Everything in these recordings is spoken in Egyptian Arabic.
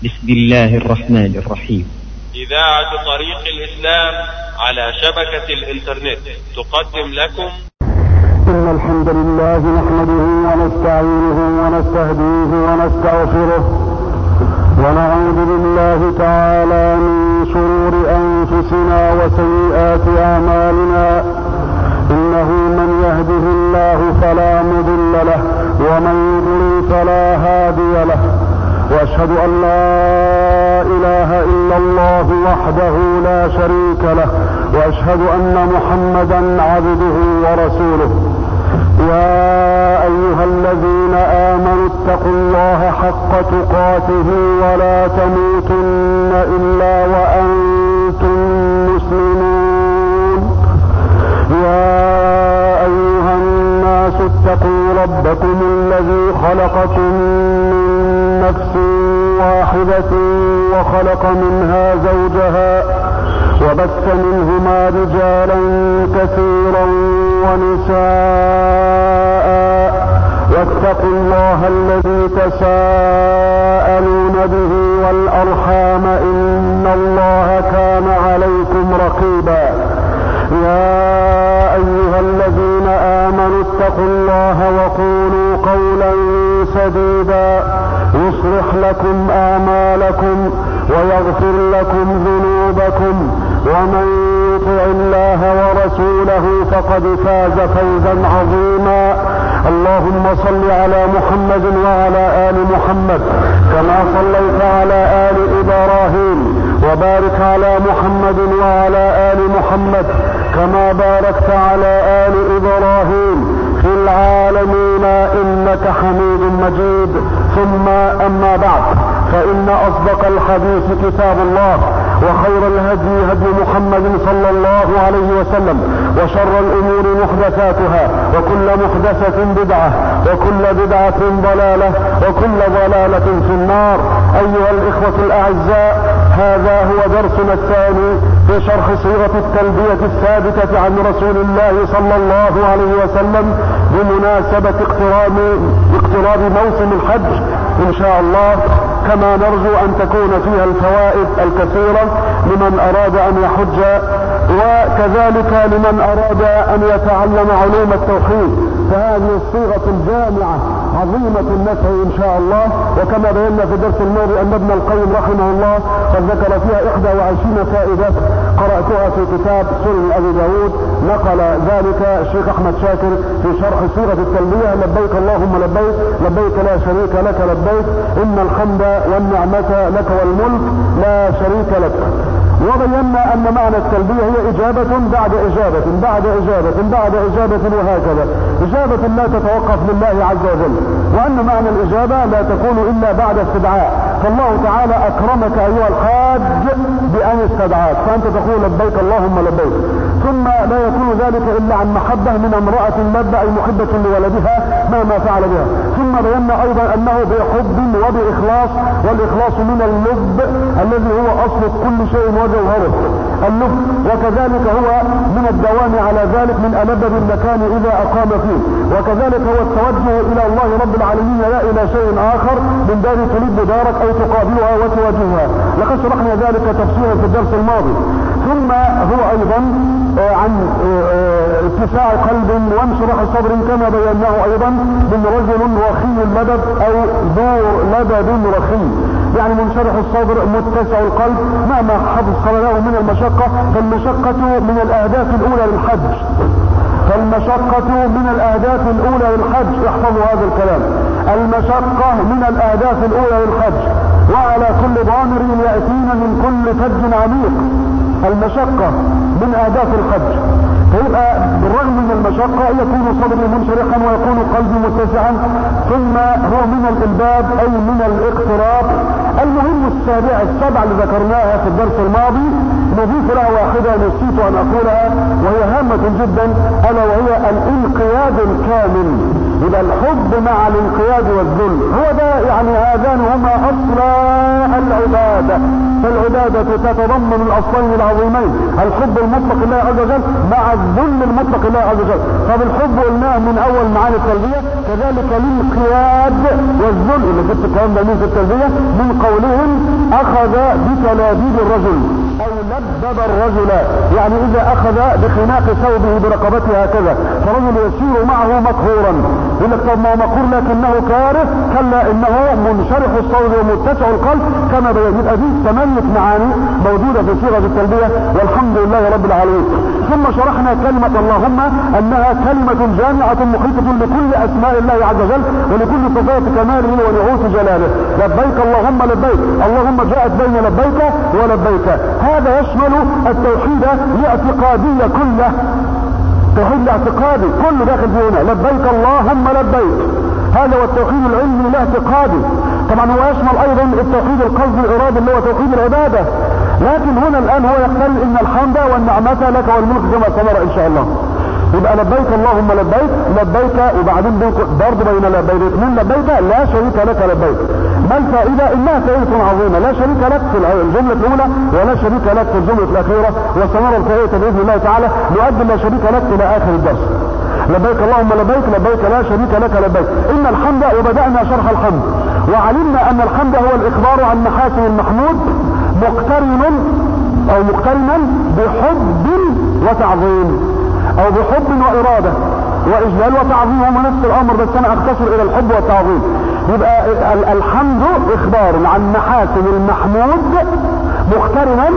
بسم الله الرحمن الرحيم إذاعة طريق الإسلام على شبكة الإنترنت تقدم لكم إن الحمد لله نحمده ونستعينه ونستهديه ونستغفره ونعوذ بالله تعالى من شرور أنفسنا وسيئات أعمالنا إنه من يهده الله فلا مضل له ومن يضلل فلا هادي له واشهد ان لا اله الا الله وحده لا شريك له واشهد ان محمدا عبده ورسوله يا ايها الذين امنوا اتقوا الله حق تقاته ولا تموتن الا وانتم مسلمون يا ايها الناس اتقوا ربكم الذي خلقكم من نفس واحدة وخلق منها زوجها وبث منهما رجالا كثيرا ونساء واتقوا الله الذي تساءلون به والأرحام إن الله كان عليكم رقيبا يا أيها الذين آمنوا اتقوا الله وقولوا قولا سديدا يصلح لكم أعمالكم ويغفر لكم ذنوبكم ومن يطع الله ورسوله فقد فاز فوزا عظيما اللهم صل على محمد وعلى آل محمد كما صليت على آل إبراهيم وبارك على محمد وعلى آل محمد كما باركت على آل إبراهيم في العالمين إنك حميد مجيد ثم أما بعد فإن أصدق الحديث كتاب الله وخير الهدي هدي محمد صلى الله عليه وسلم وشر الأمور محدثاتها وكل محدثة بدعة وكل بدعة ضلالة وكل ضلالة في النار أيها الإخوة الأعزاء هذا هو درسنا الثاني في شرح صيغة التلبية الثابتة عن رسول الله صلى الله عليه وسلم بمناسبة اقتراب اقتراب موسم الحج إن شاء الله كما نرجو أن تكون فيها الفوائد الكثيرة لمن أراد أن يحج وكذلك لمن أراد أن يتعلم علوم التوحيد فهذه الصيغة الجامعة عظيمة النفع إن شاء الله وكما بينا في الدرس الماضي أن ابن القيم رحمه الله قد ذكر فيها 21 فائدة قرأتها في كتاب سنن أبي داود نقل ذلك الشيخ أحمد شاكر في شرح صيغة التلبية لبيك اللهم لبيك لبيك لا شريك لك لبيك إن الحمد والنعمة لك والملك لا شريك لك وبينا أن معنى التلبية هي إجابة بعد إجابة بعد إجابة بعد إجابة وهكذا إجابة لا تتوقف لله عز وجل وأن معنى الإجابة لا تكون إلا بعد استدعاء فالله تعالى أكرمك أيها الحاج بأن استدعاك فأنت تقول لبيك اللهم لبيك ثم لا يكون ذلك إلا عن محبة من امرأة لبى أي محبة لولدها مهما فعل بها ثم بينا أيضا أنه بحب وبإخلاص والإخلاص من اللب الذي هو أصل كل شيء وجوهره اللب وكذلك هو من الدوام على ذلك من ألب بالمكان إذا أقام فيه وكذلك هو التوجه إلى الله رب العالمين لا إلى شيء آخر من باب تلب دارك أو تقابلها وتواجهها لقد شرحنا ذلك تفصيلا في الدرس الماضي ثم هو أيضا عن اتساع قلب وانشراح صدر كما بيناه ايضا من رجل رخي اللبب او ذو لبب رخي يعني منشرح الصدر متسع القلب مهما حفظ له من المشقة فالمشقة من الاهداف الاولى للحج فالمشقة من الاهداف الاولى للحج احفظوا هذا الكلام المشقة من الاهداف الاولى للحج وعلى كل ضامر يأتين من كل فج عميق المشقة من اهداف الحج فيبقى بالرغم من المشقة يكون صدري منشرحا ويكون قلبي متسعا ثم هو من الالباب اي من الاقتراب المهم السابعة السبعة اللي ذكرناها في الدرس الماضي نضيف لها واحدة نسيت ان اقولها وهي هامة جدا الا وهي الانقياد الكامل يبقى الحب مع الانقياد والذل هو ده يعني هذان هما اصلا العبادة فالعبادة تتضمن الاصلين العظيمين الحب المطلق لله عز وجل مع الذل المطلق لله عز وجل طب الحب قلناه من اول معاني التربية كذلك الانقياد والذل اللي جبت الكلام ده من في التربية من قولهم اخذ بتلابيب الرجل او لبب الرجل يعني اذا اخذ بخناق ثوبه برقبته هكذا فرجل يسير معه مقهورا يقول لك طب ما هو مقهور لكنه كاره كلا انه منشرح الصوت ومتسع القلب كما بين يبقى دي ثمانية معاني موجودة في صيغة التلبية والحمد لله رب العالمين ثم شرحنا كلمة اللهم انها كلمة جامعة محيطة لكل اسماء الله عز وجل ولكل صفات كماله ونعوت جلاله لبيك اللهم لبيك اللهم جاءت بين لبيك ولبيك هذا يشمل التوحيد الاعتقادي كله التوحيد الاعتقادي كله داخل في هنا لبيك اللهم لبيك هذا هو التوحيد العلمي الاعتقادي طبعا هو يشمل ايضا التوحيد القصدي الارادي اللي هو توحيد العباده لكن هنا الان هو يقترن ان الحمد والنعمه لك والملك كما سمر ان شاء الله يبقى لبيك اللهم لبيك لبيك وبعدين برضه بين لبيك اثنين لبيك لا شريك لك لبيك ما الفائدة انها فائدة عظيمة لا شريك لك في الجملة الاولى ولا شريك لك في الجملة الاخيرة وسنرى الفائدة باذن الله تعالى نؤدي لا شريك لك الى اخر الدرس لبيك اللهم لبيك لبيك لا شريك لك لبيك ان الحمد وبدأنا شرح الحمد وعلمنا ان الحمد هو الاخبار عن محاسن المحمود مقترن او مقترنا بحب وتعظيم او بحب وارادة واجلال وتعظيم هم نفس الامر بس انا اختصر الى الحب والتعظيم يبقى الحمد اخبار عن محاسن المحمود مقترنا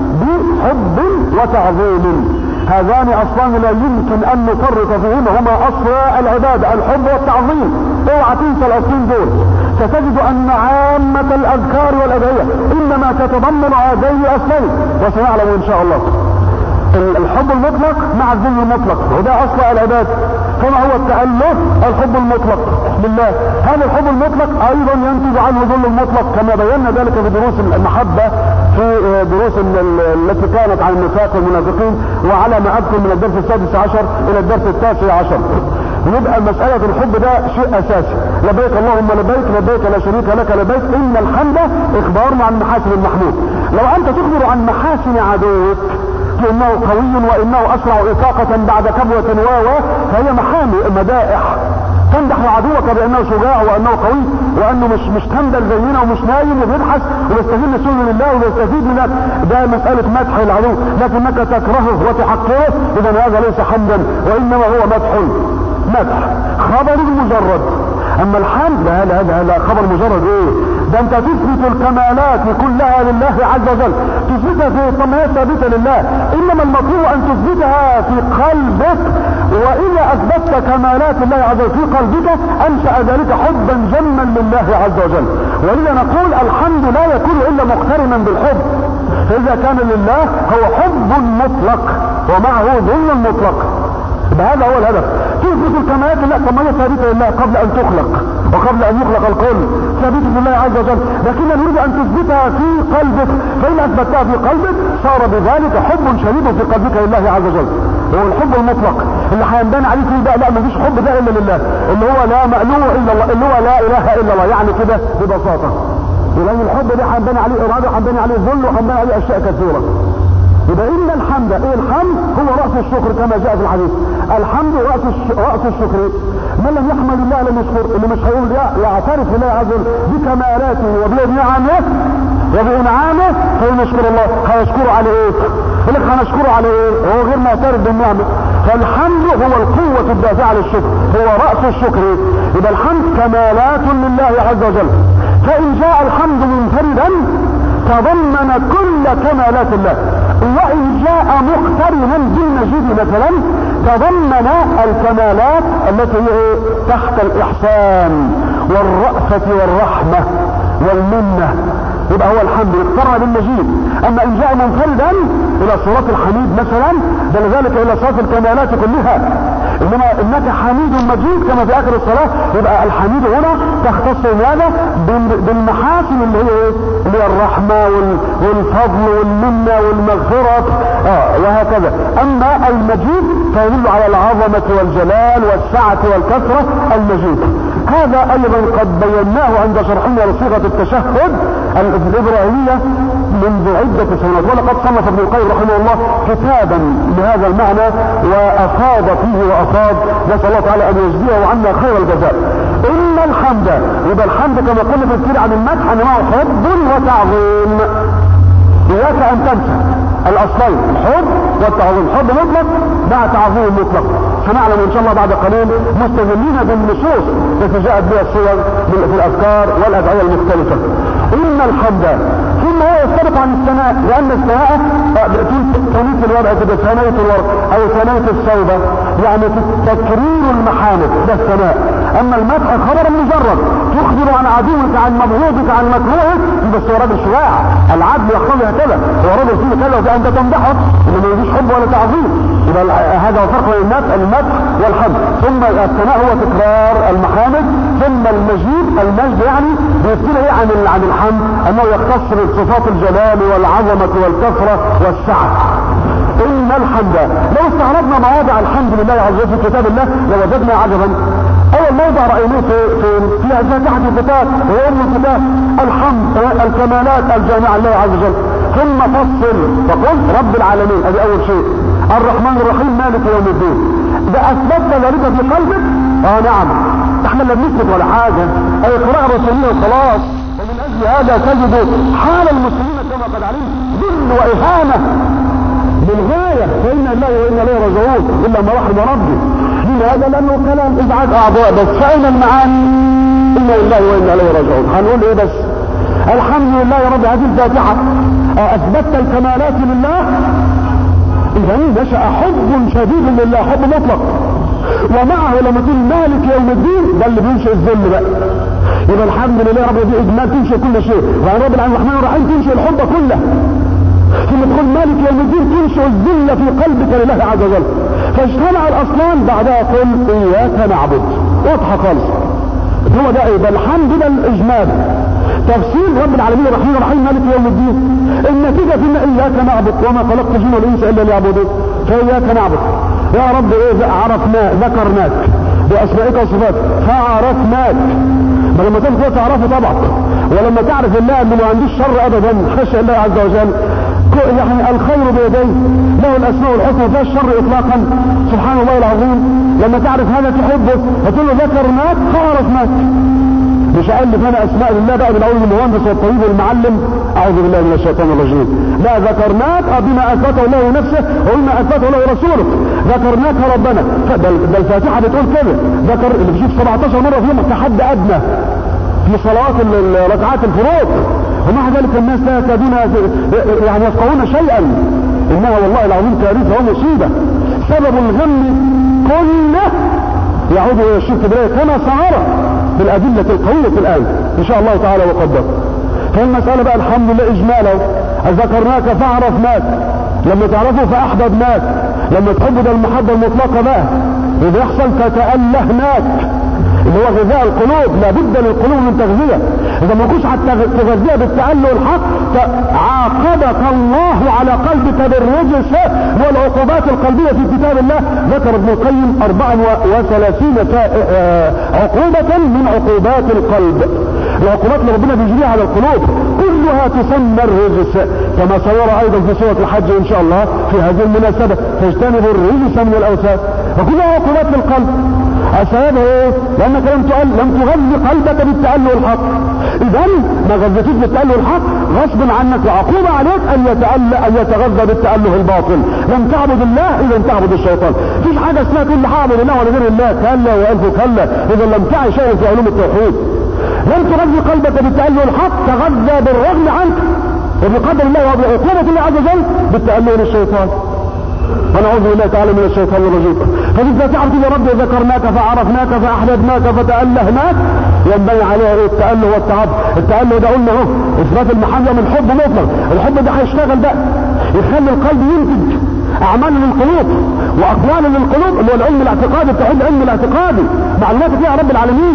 بحب وتعظيم هذان اصلان لا يمكن ان نفرط فيهما هما اصل العبادة الحب والتعظيم اوعى تنسى الاصلين دول ستجد ان عامة الاذكار والادعية انما تتضمن هذين الاصلين وسنعلم ان شاء الله الحب المطلق مع الذل المطلق وده اصل العباد كما هو التألف الحب المطلق لله هذا الحب المطلق ايضا ينتج عنه ذل المطلق كما بينا ذلك في دروس المحبة في دروس التي كانت عن النفاق والمنافقين وعلى ما اذكر من الدرس السادس عشر الى الدرس التاسع عشر يبقى مسألة الحب ده شيء اساسي لبيك اللهم لبيك لبيك لا شريك لك لبيك ان الحمد اخبار عن محاسن المحمود لو انت تخبر عن محاسن عدوك انه قوي وانه اسرع افاقة بعد كبوة واوا فهي محامي مدائح تمدح عدوك بانه شجاع وانه قوي وانه مش مش تندل زينا ومش نايم وبيبحث ويستغل سنن الله ويستفيد من ده مسألة مدح العدو لكنك تكرهه وتحقره اذا هذا ليس حمدا وانما هو مدح مدح خبر مجرد اما الحمد لا لا لا, لا خبر مجرد ايه ده انت تثبت الكمالات كلها لله عز وجل تثبتها في طب هي ثابته لله انما المطلوب ان تثبتها في قلبك واذا اثبتت كمالات الله عز وجل في قلبك انشا ذلك حبا جما لله عز وجل ولذا نقول الحمد لا يكون الا مقترنا بالحب فاذا كان لله هو حب مطلق ومعه ذل مطلق هذا هو الهدف تثبت الكمالات لا طب ما هي ثابته لله قبل ان تخلق وقبل ان يخلق الكل ثابته لله عز وجل لكن نريد ان تثبتها في قلبك فان اثبتها في قلبك صار بذلك حب شديد في قلبك لله عز وجل هو الحب المطلق اللي هينبني عليه فيه ده لا مفيش حب ده الا لله اللي هو لا مألوه الا الله اللي هو لا اله الا الله يعني كده ببساطه ولان الحب ده هينبني عليه اراده وهينبني عليه ذل وهينبني عليه اشياء كثيره يبقى ان الحمد ايه الحمد هو رأس الشكر كما جاء في الحديث الحمد رأس رأس الشكر من لم يحمد الله لم يشكر اللي مش هيقول يعترف بالله عز وجل بكمالاته وبنعمه وبانعامه فيشكر الله هيشكره على ايه يقول لك هنشكره على ايه هو غير معترف بالنعمه فالحمد هو القوة الدافعة للشكر هو رأس الشكر يبقى الحمد كمالات لله عز وجل فإن جاء الحمد منفردا تضمن كل كمالات الله وإن جاء مقترنا بالمجيد مثلا تضمن الكمالات التي هي تحت الإحسان والرأفة والرحمة والمنة يبقى هو الحمد اقترن بالمجيد اما ان جاء منفردا الى صورة الحميد مثلا بل ذلك الى صورة الكمالات كلها انما انك حميد مجيد كما في اخر الصلاة يبقى الحميد هنا تختص ماذا بالمحاسن اللي هي ايه اللي هي الرحمة والفضل والمنة والمغفرة اه وهكذا اما المجيد فيدل على العظمة والجلال والسعة والكثرة المجيد هذا ايضا قد بيناه عند شرحنا لصيغة التشهد الابراهيمية منذ عدة سنوات ولقد صنف ابن القيم رحمه الله كتابا بهذا المعنى وافاض فيه وافاض نسأل الله تعالى ان يجزيه عنا خير الجزاء ان الحمد يبقى الحمد كما قلنا في الكثير عن المدح انه حب وتعظيم اياك ان تنسى الاصلين الحب والتعظيم حب مطلق مع تعظيم مطلق سنعلم ان شاء الله بعد قليل مستدلين بالنصوص التي جاءت بها الصور في الاذكار والادعيه المختلفه ان الحمد ثم هو يختلف عن الثناء لان الثناء ثنيت الورقه كده ثنيت الورقه او ثنيت الصوبه يعني تكرير المحامد ده الثناء اما المدح خبر مجرد تخبر عن عدوك عن مبغوضك عن مكروهك بس هو راجل شجاع العدل يقتضي هكذا هو راجل فيه كذا وانت تمدحه انه ما يجيش حب ولا تعظيم يبقى هذا هو فرق بين المدح والحمد ثم الثناء هو تكرار المحامد ثم المجيد المجد يعني بيبتدي ايه عن عن الحمد انه يختص بصفات الجلال والعظمه والكثره والسعه ان الحمد لو استعرضنا مواضع الحمد لله عز وجل في كتاب الله لوجدنا عجبا اول موضع رايناه في في في فاتحه الكتاب هو ام الكتاب الحمد الكمالات الجامعه لله عز وجل ثم فصل فقل رب العالمين ادي اول شيء الرحمن الرحيم مالك يوم الدين ده اثبتت ذلك في قلبك اه نعم احنا لا بنثبت ولا حاجه اي قراءه رسوليه وخلاص ومن اجل هذا تجد حال المسلمين كما قد علمت ذل واهانه للغايه فانا الله وانا اليه راجعون الا ما رحم ربي من هذا لانه كلام ازعاج اعضاء بس فاين المعاني انا لله وانا اليه راجعون هنقول ايه بس الحمد لله رب هذه الفاتحه اثبتت الكمالات لله اذا نشا حب شديد لله حب مطلق ومعه لما تقول مالك يوم الدين ده اللي بينشئ الذل بقى يبقى الحمد لله رب دي اجمال تنشئ كل شيء وعن رب العالمين الرحمن الرحيم تنشئ الحب كله ثم تقول مالك يوم الدين تنشئ الذل في قلبك لله عز وجل فاجتمع الاصلان بعدها قل اياك نعبد واضحه خالص هو ده ايه ده الحمد ده الاجمال تفسير رب العالمين الرحمن الرحيم مالك يوم الدين النتيجة ان اياك نعبد وما خلقت الجن والانس الا ليعبدون فاياك نعبد يا رب ايه عرفنا ذكرناك باسمائك وصفاتك فعرفناك ما لما تذكر تعرفه طبعا ولما تعرف الله انه ما عندوش شر ابدا خشى الله عز وجل يعني الخير بيديه له الاسماء الحسنى فيها الشر اطلاقا سبحان الله العظيم لما تعرف هذا تحبه فتقول له ذكرناك فعرفناك مش ألف أنا أسماء الله بقى من أول المهندس والطبيب والمعلم أعوذ بالله من الشيطان الرجيم لا ذكرناك بما أثبته الله نفسه وبما أثبته له رسوله ذكرناك ربنا ده الفاتحة بتقول كده ذكر اللي بيشوف 17 مرة في يوم كحد أدنى في صلوات ركعات الفروض ومع ذلك الناس لا يكادون يعني يفقهون شيئا إنها والله العظيم كارثة ومصيبة سبب الغم كله يعود الى الشرك بالله كما سنرى بالادله القويه في الايه ان شاء الله تعالى وقدر فالمساله بقى الحمد لله اجمالا ذكرناك فعرفناك لما تعرفه فاحببناك لما تحب ده المحبه المطلقه بقى اذا يحصل فتالهناك اللي هو غذاء القلوب لابد للقلوب من تغذية اذا ما كنتش تغذيها بالتأله الحق عاقبك الله على قلبك بالرجس والعقوبات القلبية في كتاب الله ذكر ابن القيم 34 عقوبة من عقوبات القلب العقوبات اللي ربنا بيجريها على القلوب كلها تسمى الرجس كما صور ايضا في سورة الحج ان شاء الله في هذه المناسبة فاجتنبوا الرجس من الاوثان وكلها عقوبات للقلب السبب ايه لانك لم تؤل لم تغذي قلبك بالتأله الحق اذا ما غذيتوش بالتأله الحق غصب عنك وعقوبة عليك ان يتأل ان يتغذى بالتأله الباطل لم تعبد الله اذا تعبد الشيطان فيش حاجة اسمها تقول لي هعبد الله ولا غير الله كلا والف كلا اذا لم تعي شيء في علوم التوحيد لم تغذي قلبك بالتأله الحق تغذى بالرغم عنك وبقدر الله وبعقوبة الله عز وجل بالتأله للشيطان ونعوذ بالله تعالى من الشيطان الرجيم ففي الفاتحة يا رب ذكرناك فعرفناك فأحببناك فتألهناك ينبغي عليها ايه التأله والتعب التأله ده قلنا اهو اثبات المحبة من حب مطلق الحب ده هيشتغل بقى يخلي القلب ينتج اعمال للقلوب واقوال للقلوب اللي هو العلم الاعتقادي التوحيد العلم الاعتقادي معلومات فيها رب العالمين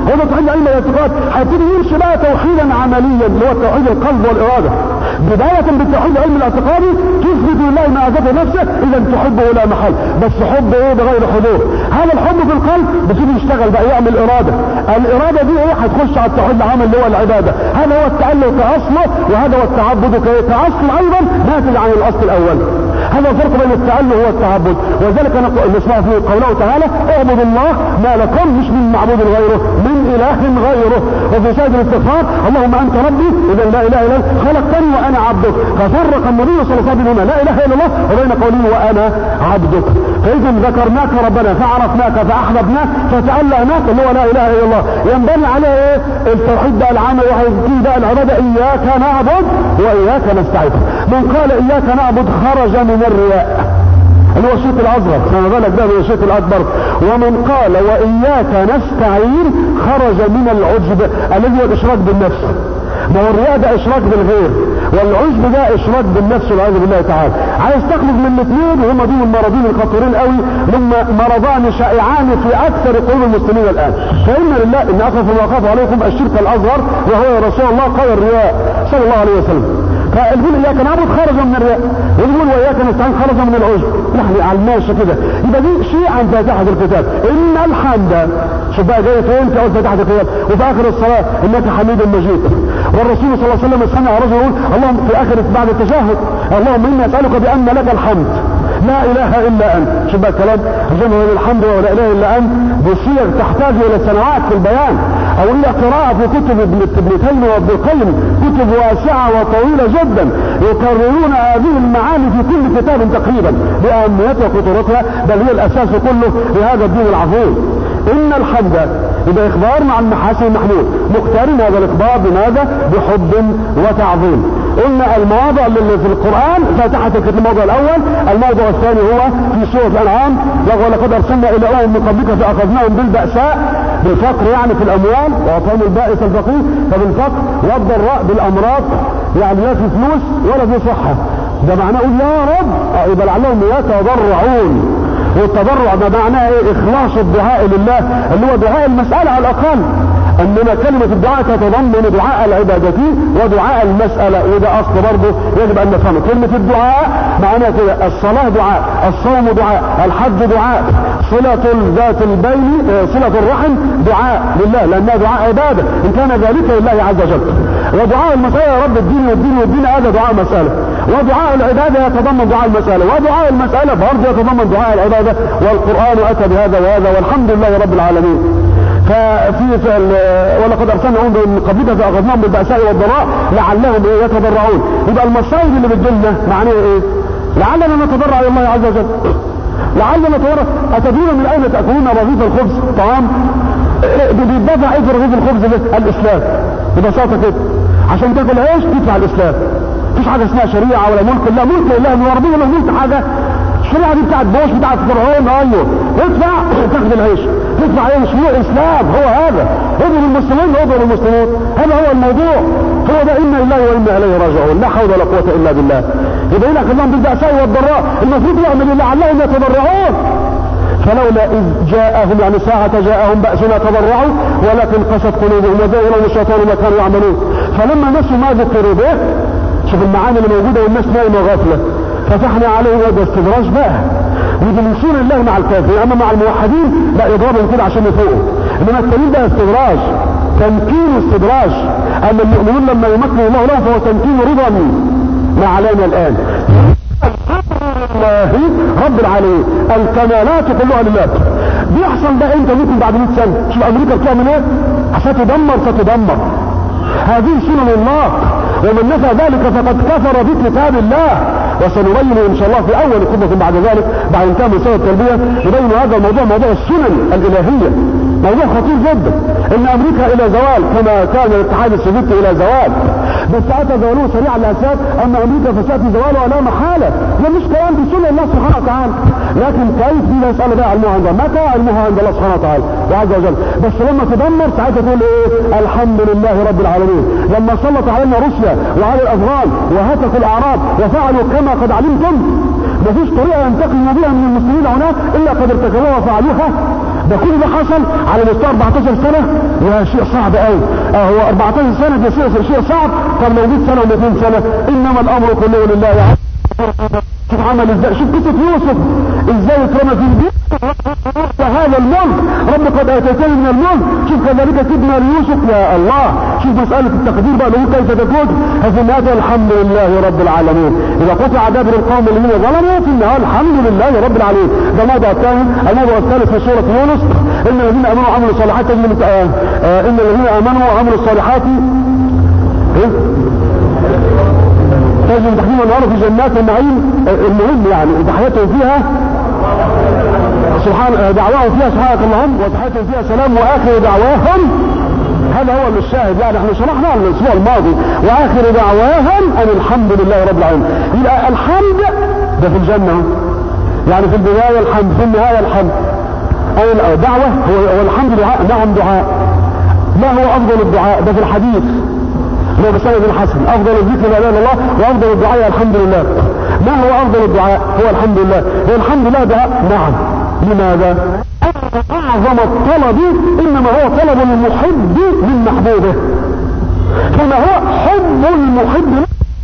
هو ده توحيد علم الاعتقاد هيبتدي يمشي بقى توحيدا عمليا اللي هو توحيد القلب والاراده بداية بالتوحيد العلم الاعتقادي تثبت لله ما اثبت نفسه اذا تحبه لا محل بس حب ايه بغير حضور هذا الحب في القلب بتيجي يشتغل بقى يعمل اراده الاراده دي ايه هتخش على التوحيد العام اللي هو العباده هذا هو التأله كاصله وهذا هو التعبد كاصل ايضا ناتج عن الاصل الاول هذا الفرق بين التأله والتعبد ولذلك نسمع في قوله تعالى اعبدوا الله ما لكم مش من معبود غيره من اله غيره وفي سيد الاستغفار اللهم انت ربي اذا لا اله الا انت خلقتني وانا عبدك ففرق النبي صلى الله عليه وسلم هنا لا اله الا الله وبين قوله وانا عبدك فاذا ذكرناك ربنا فعرفناك فاحببناك فتألهناك اللي هو لا اله الا الله ينبني عليه ايه التوحيد بقى العام وهيبتدي بقى العباده اياك نعبد واياك نستعين من قال اياك نعبد خرج من الرياء اللي هو الشرك الاصغر فما بالك ده من الشرك الاكبر ومن قال واياك نستعين خرج من العجب الذي هو الاشراك بالنفس ما هو الرياء ده اشراك بالغير والعجب ده اشراك بالنفس والعياذ بالله تعالى عايز تخرج من الاثنين وهم دول المرضين الخطيرين قوي هم مرضان شائعان في اكثر قلوب المسلمين الان فان لله ان اخاف ما اخاف عليكم الشرك الاصغر وهو يا رسول الله قال الرياء صلى الله عليه وسلم فالقول اياك نعبد خرج من الرياء والقول واياك نستعين خرج من العجب يعني على الماشي كده يبقى دي شيء عن فاتحه الكتاب ان الحمد شوف بقى جاي فين في اول فاتحه الكتاب وفي اخر الصلاه انك حميد مجيد والرسول صلى الله عليه وسلم سمع رجل يقول اللهم في اخر بعد التشهد اللهم اني اسالك بان لك الحمد لا اله الا انت شوف بقى الكلام جمع الحمد ولا اله الا انت بصيغ تحتاج الى سنوات في البيان او الى قراءة في كتب ابن تيمية وابن القيم كتب واسعة وطويلة جدا يكررون هذه المعاني في كل كتاب تقريبا باهميتها وخطورتها بل هي الاساس كله لهذا الدين العظيم ان الحمد يبقى اخبار عن محاسن المحمود مقترن هذا الاخبار بماذا بحب وتعظيم قلنا المواضع اللي في القرآن فاتحة الموضع الاول الموضع الثاني هو في سورة الانعام ولقد ارسلنا الى امم من قبلك فاخذناهم بالبأساء بالفقر يعني في الاموال واعطاهم البائس الفقير فبالفقر والضراء بالامراض يعني لا في فلوس ولا في صحة ده معناه يقول يا رب يبقى لعلهم يتضرعون والتضرع ده معناه ايه اخلاص الدعاء لله اللي هو دعاء المسألة على الاقل انما كلمة الدعاء تتضمن دعاء العبادة ودعاء المسألة وده اصل برضه يجب ان نفهمه كلمة الدعاء معناها كده الصلاة دعاء الصوم دعاء الحج دعاء صلة ذات البين صلة الرحم دعاء لله لانها دعاء عبادة ان كان ذلك لله عز وجل ودعاء المسألة يا رب الدين والدين والدين هذا دعاء مسألة ودعاء العبادة يتضمن دعاء المسألة ودعاء المسألة برضه يتضمن دعاء العبادة والقرآن أتى بهذا وهذا والحمد لله رب العالمين ففي فعل ولقد ارسلنا هم من قبلك فاخذناهم بالبأساء والضراء لعلهم ايه يتضرعون يبقى المصايب اللي بتجيلنا معناها ايه لعلنا نتضرع الى الله عز وجل لعلنا نتضرع اتدرون من اين تاكلون رغيف الخبز طعام بيدفع ايه في رغيف الخبز ده الاسلام ببساطه كده عشان تاكل عيش تدفع الاسلام مفيش حاجه اسمها شريعه ولا ملك لا ملك لله ان ربنا ما ملك حاجه الشريعه دي بتاعت بوش بتاعت فرعون ايوه ادفع تاخد العيش تدفع ايه شروع الاسلام هو هذا اضرب المسلمين اضرب المسلمين هذا هو الموضوع هو ده انا لله وانا اليه راجعون لا حول ولا قوه الا بالله يبين لك اللهم بالبأساء والضراء المفروض يعمل لعلهم يتضرعون فلولا إذ جاءهم يعني ساعة جاءهم بأسنا تضرعوا ولكن قست قلوبهم وزين لهم الشيطان ما كانوا يعملون فلما نسوا ما ذكروا به شوف المعاني اللي موجودة والناس نايمة غافلة فتحنا عليهم يد استدراج بقى ويجلسون الله مع الكافرين اما مع الموحدين لا يضربهم كده عشان يفوقوا انما التانيين ده استدراج تمكين استدراج اما المؤمنون لما يمكن الله لهم فهو تمكين رضا ما علينا الان الله رب العالمين الكمالات كلها لله بيحصل ده انت ممكن بعد 100 سنه شوف امريكا بتعمل ايه ستدمر ستدمر هذه سنن الله ومن نفى ذلك فقد كفر بكتاب الله وسنبين ان شاء الله في اول خطبه بعد ذلك بعد انتهاء من سنه التربيه نبين هذا الموضوع موضوع السنن الالهيه موضوع خطير جدا ان امريكا الى زوال كما كان الاتحاد السوفيتي الى زوال بس اتى زواله سريع الاساس اما امريكا فسياتي زواله لا محاله ده مش كلام بسنه الله سبحانه وتعالى لكن كيف دي مساله بقى علمها عند الله متى علمها عند الله سبحانه وتعالى وعز وجل بس لما تدمر ساعتها تقول ايه الحمد لله رب العالمين لما سلط علينا روسيا وعلى الافغان وهتكوا الاعراب وفعلوا كما قد علمتم مفيش طريقه ينتقموا بها من المسلمين هناك الا قد ارتكبوها وفعلوها ده كل ده حصل على مستوى 14 سنة يا شيء صعب قوي اه هو 14 سنة ده شيء شيء صعب طب لو 100 سنة و200 سنة انما الامر كله لله يعني شوف عمل ازاي شوف قصة يوسف ازاي اترمى في البيت هذا الملك رب قد اتيتني من الملك شوف كذلك كدنا ليوسف يا الله شوف مسألة التقدير بقى له كيف تكون ففي النهاية الحمد لله رب العالمين اذا قطع دابر القوم الذين ظلموا في النهاية الحمد لله رب العالمين ده الموضوع الثاني الموضوع الثالث في سورة يونس ان الذين امنوا وعملوا الصالحات تجد آه آه ان الذين امنوا وعملوا الصالحات إيه؟ تجد تحكيم النهار في جنات النعيم المهم يعني تحياتهم فيها سبحان دعواهم فيها سبحانك اللهم وتحياتهم فيها سلام واخر دعواهم هذا هو الشاهد يعني احنا شرحنا الاسبوع الماضي واخر دعواهم ان الحمد لله رب العالمين يبقى الحمد ده في الجنه يعني في البدايه الحمد في النهايه الحمد اي دعوه هو, هو الحمد دعاء نعم دعاء ما هو افضل الدعاء ده في الحديث هو بسند الحسن افضل الذكر لا اله الا الله وافضل الدعاء الحمد لله ما هو افضل الدعاء هو الحمد لله هو الحمد لله دعاء نعم لماذا اعظم الطلب انما هو طلب المحب من محبوبه كما هو حب المحب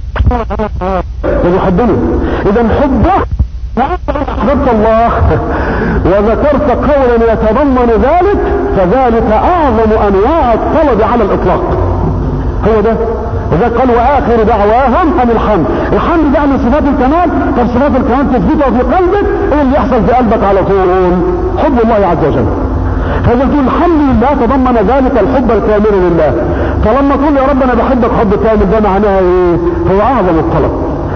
يحبني اذا حبه احببت الله وذكرت قولا يتضمن ذلك فذلك اعظم انواع الطلب على الاطلاق هو ده وذلك قال واخر دعواهم ان الحمد الحمد ده من صفات الكمال طب صفات الكمال تثبتها في قلبك ايه اللي يحصل في قلبك على طول حب الله عز وجل فإذا تقول الحمد لله تضمن ذلك الحب الكامل لله فلما تقول يا رب انا بحبك حب كامل ده معناها ايه هو اعظم الطلب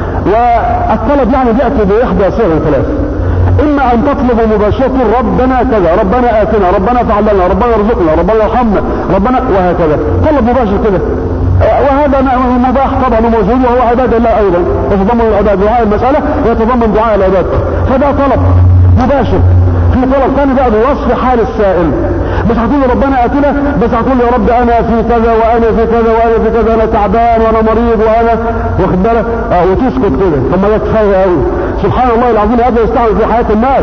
والطلب يعني بيأتي بإحدى صيغ ثلاث إما أن تطلب مباشرة ربنا كذا ربنا آتنا ربنا فعل لنا ربنا ارزقنا ربنا ارحمنا ربنا وهكذا طلب مباشر كده وهذا مباح طبعا وموجود وهو عبادة الله أيضا يتضمن العبادة دعاء المسألة يتضمن دعاء العباد فده طلب مباشر في طلب ثاني بقى بوصف حال السائل مش هتقول ربنا اتنا بس هتقول يا رب انا في كذا وانا في كذا وانا في كذا انا تعبان وانا مريض وانا واخد بالك اه وتسكت كده طب ما ده كفايه قوي سبحان الله العظيم هذا يستعمل في حياه الناس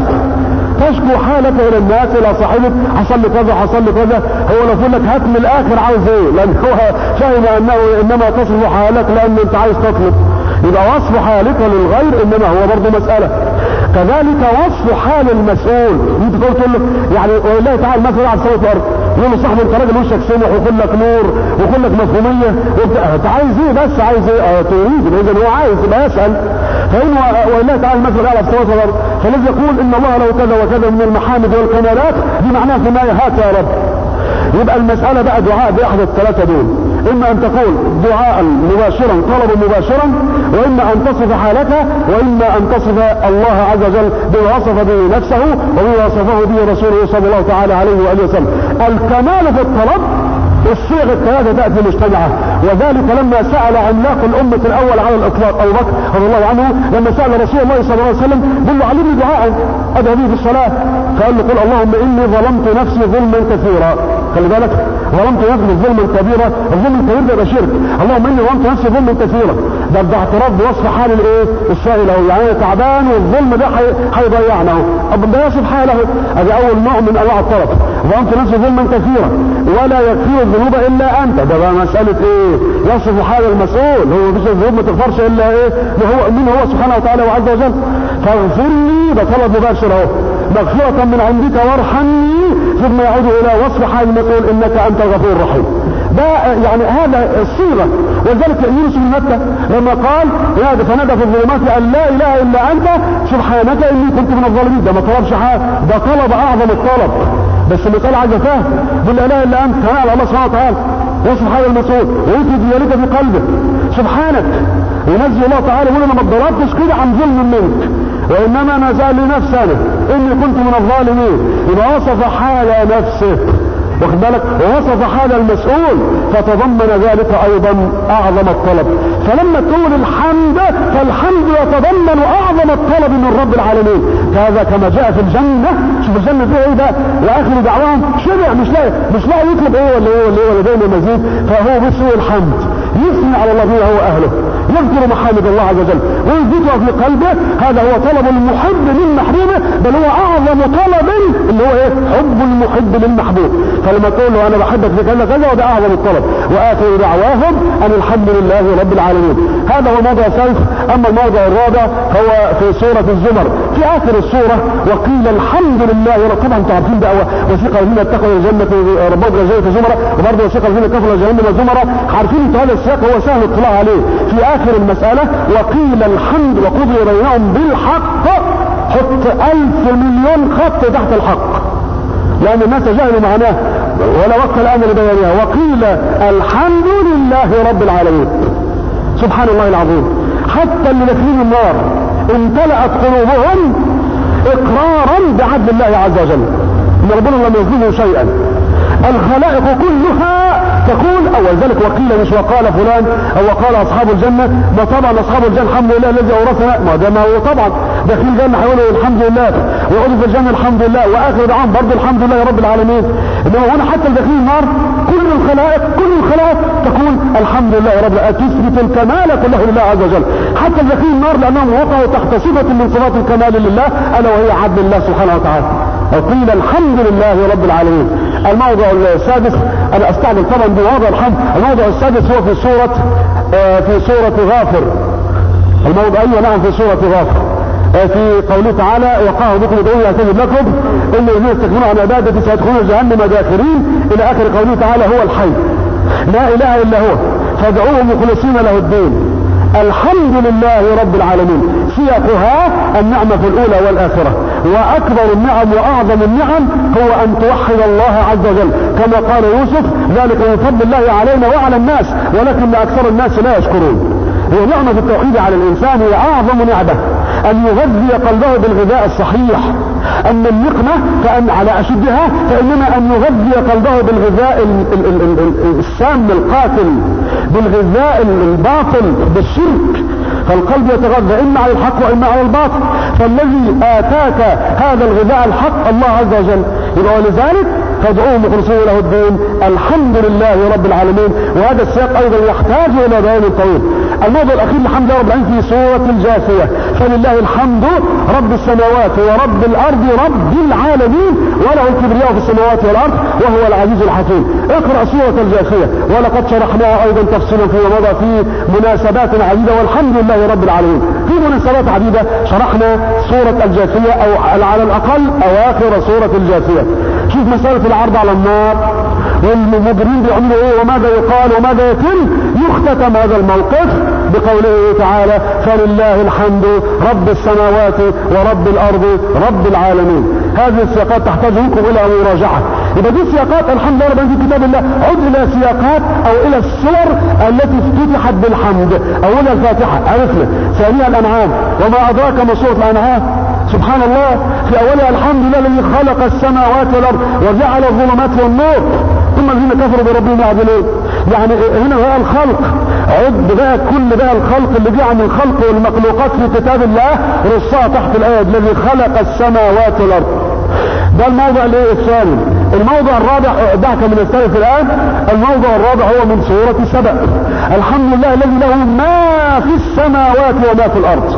تشكو حالك الى الناس الى صاحبك حصل لي كذا حصل لي كذا هو لو يقول لك هات من الاخر عاوز ايه لان هو فاهم انه انما تصف حالك لان انت عايز تطلب يبقى وصف حالك للغير انما هو برضه مساله كذلك وصف حال المسؤول انت تقول تقول له يعني والله تعالى المسؤول على السماء والارض يقول له صاحبي انت راجل وشك سمح وكل لك نور وكل لك مفهوميه انت عايز ايه بس عايز ايه اه تريد اذا هو عايز يبقى يسال فان والله تعالى المسؤول على السماء والارض فالذي يقول ان الله له كذا وكذا من المحامد والكمالات دي معناها في النهايه هات يا رب يبقى المسألة بقى دعاء بأحد الثلاثة دول إما أن تقول دعاء مباشرا طلب مباشرا وإما أن تصف حالك وإما أن تصف الله عز وجل بما وصف به نفسه وبما وصفه به رسوله صلى الله تعالى عليه وآله وسلم الكمال في الطلب الصيغ الثلاثة تأتي مجتمعة وذلك لما سأل عملاق الأمة الأول على الإطلاق أبو بكر رضي الله عنه لما سأل رسول الله صلى الله عليه وسلم قال له علمني دعاء أدعو به في الصلاة فقال له قل اللهم إني ظلمت نفسي ظلما كثيرا خلي بالك ظلمت نفسي ظلما كبيرا الظلم الكبير ده يبقى شرك اللهم إني ظلمت نفسي ظلما كثيرا ده ده اعتراف بوصف حال الايه السائل اهو يعني تعبان والظلم ده هيضيعنا اهو ده يصف حاله ادي اول نوع من انواع الطلب ظلمت نفسي ظلما كثيرا ولا يكفي الذنوب الا انت ده بقى مسألة ايه يصف حال المسؤول هو مفيش الذنوب ما تغفرش الا ايه هو مين هو سبحانه وتعالى وعز وجل فاغفر لي ده طلب مباشر اهو مغفرة من عندك وارحمني ثم يعود الى وصف حال المسؤول انك انت الغفور الرحيم ده يعني هذا الصيغة ولذلك يونس بن متى لما قال نادى فنادى في الظلمات ان لا اله الا انت سبحانك اني كنت من الظالمين ده ما طلبش حاجه ده طلب اعظم الطلب بس المسألة عايزة فهم قل لا اله الا انت كان على الله سبحانه وتعالى يصف هذا المسؤول ويوجد ذلك في قلبه سبحانك ينزل الله تعالى يقول انا ما اتضربتش كده عن ظلم منك وانما انا زال لنفسي انا اني كنت من الظالمين يبقى وصف حال نفسه واخد بالك ووصف حال المسؤول فتضمن ذلك ايضا اعظم الطلب فلما تقول الحمد فالحمد يتضمن اعظم الطلب من رب العالمين هذا كما جاء في الجنة شوف الجنة فيها ايه ده واخر دعواهم شبع مش لاقي مش لاقي يطلب ايه ولا ايه ولا ايه ولا دايما مزيد فهو بس الحمد يثني على الله فيه هو اهله يذكر محامد الله عز وجل ويثبتها في قلبه هذا هو طلب المحب من محبوبه بل هو اعظم طلب اللي هو ايه حب المحب للمحبوب فلما تقول له انا بحبك في كذا كذا وده اعظم الطلب واخر دعواهم ان الحمد لله رب العالمين هذا هو موضع الثالث اما الموضع الرابع فهو في سورة الزمر في اخر السورة وقيل الحمد لله طبعا انتم عارفين بقى وثيق الذين اتقوا الجنة ربهم جنة زمرة وبرضه وثيق الذين كفروا جهنم زمرة عارفين انتم هذا السياق هو سهل الاطلاع عليه في اخر المسألة وقيل الحمد وقضي بينهم بالحق حط الف مليون خط تحت الحق لان الناس جهلوا معناه ولا وقت الان لبيانها وقيل الحمد لله رب العالمين سبحان الله العظيم حتى اللي داخلين النار امتلأت قلوبهم اقرارا بعدل الله عز وجل ان ربنا لم يظلموا شيئا الخلائق كلها تقول او ذلك وقيل مش وقال فلان او وقال اصحاب الجنة ما طبعا اصحاب الجنة الحمد لله الذي اورثنا ما ده ما هو طبعا داخل الجنة هيقولوا الحمد لله ويقولوا في الجنة الحمد لله واخر دعاهم برضه الحمد لله رب العالمين انما هنا حتى داخلين النار كل الخلائق كل الخلائق تقول الحمد لله رب العالمين تثبت الكمال كله لله عز وجل حتى داخلين النار لانهم وقعوا تحت صفة من صفات الكمال لله الا وهي عدل الله سبحانه وتعالى وقيل الحمد لله رب العالمين الموضع السادس انا استعمل طبعا بوضع الحمد الموضع السادس هو في سورة آه في سورة غافر الموضع ايوه نعم في سورة غافر آه في قوله تعالى وقاه بكم ادعوني استجب لكم ان الذين يستكبرون عن عبادتي سيدخلون جهنم داخرين الى اخر قوله تعالى هو الحي لا اله الا هو فادعوه مخلصين له الدين الحمد لله رب العالمين سياقها النعمة الأولى والآخرة وأكبر النعم وأعظم النعم هو أن توحد الله عز وجل كما قال يوسف ذلك من فضل الله علينا وعلى الناس ولكن أكثر الناس لا يشكرون هي نعمة التوحيد على الإنسان هي أعظم نعمة أن يغذي قلبه بالغذاء الصحيح أما النقمة فأن على أشدها فإنما أن يغذي قلبه بالغذاء السام القاتل بالغذاء الباطل بالشرك فالقلب يتغذى إما على الحق وإما على الباطل فالذي آتاك هذا الغذاء الحق الله عز وجل يبقى ولذلك فادعوه مخلصين له الدين الحمد لله رب العالمين وهذا السياق ايضا يحتاج الى بيان طويل الموضوع الاخير الحمد لله رب العالمين في سورة الجاثية فلله الحمد رب السماوات ورب الارض رب العالمين وله الكبرياء في السماوات والارض وهو العزيز الحكيم اقرأ سورة الجاثية ولقد شرحناها ايضا تفصيلا فيما مضى في مناسبات عديدة والحمد لله رب العالمين في مناسبات عديدة شرحنا سورة الجاثية او على الاقل اواخر سورة الجاثية شوف مسألة العرض على النار والمجرمين بيعملوا ايه وماذا يقال وماذا يتم يختتم هذا الموقف بقوله تعالى فلله الحمد رب السماوات ورب الارض رب العالمين هذه السياقات تحتاج منكم الى مراجعه يبقى دي سياقات الحمد لله ربنا في كتاب الله عد الى سياقات او الى السور التي افتتحت بالحمد اولها الفاتحه عرفنا ثانيها الانعام وما ادراك ما سوره الانعام سبحان الله في اولها الحمد لله الذي خلق السماوات والارض وجعل الظلمات والنور ثم الذين كفروا بربهم يعدلون يعني هنا بقى الخلق عد بقى كل بقى الخلق اللي جه عن الخلق والمخلوقات في كتاب الله رصها تحت الايه الذي خلق السماوات والارض ده الموضع الايه الثاني الموضع الرابع دعك من السلف الان الموضع الرابع هو من سورة سبأ الحمد لله الذي له ما في السماوات وما في الارض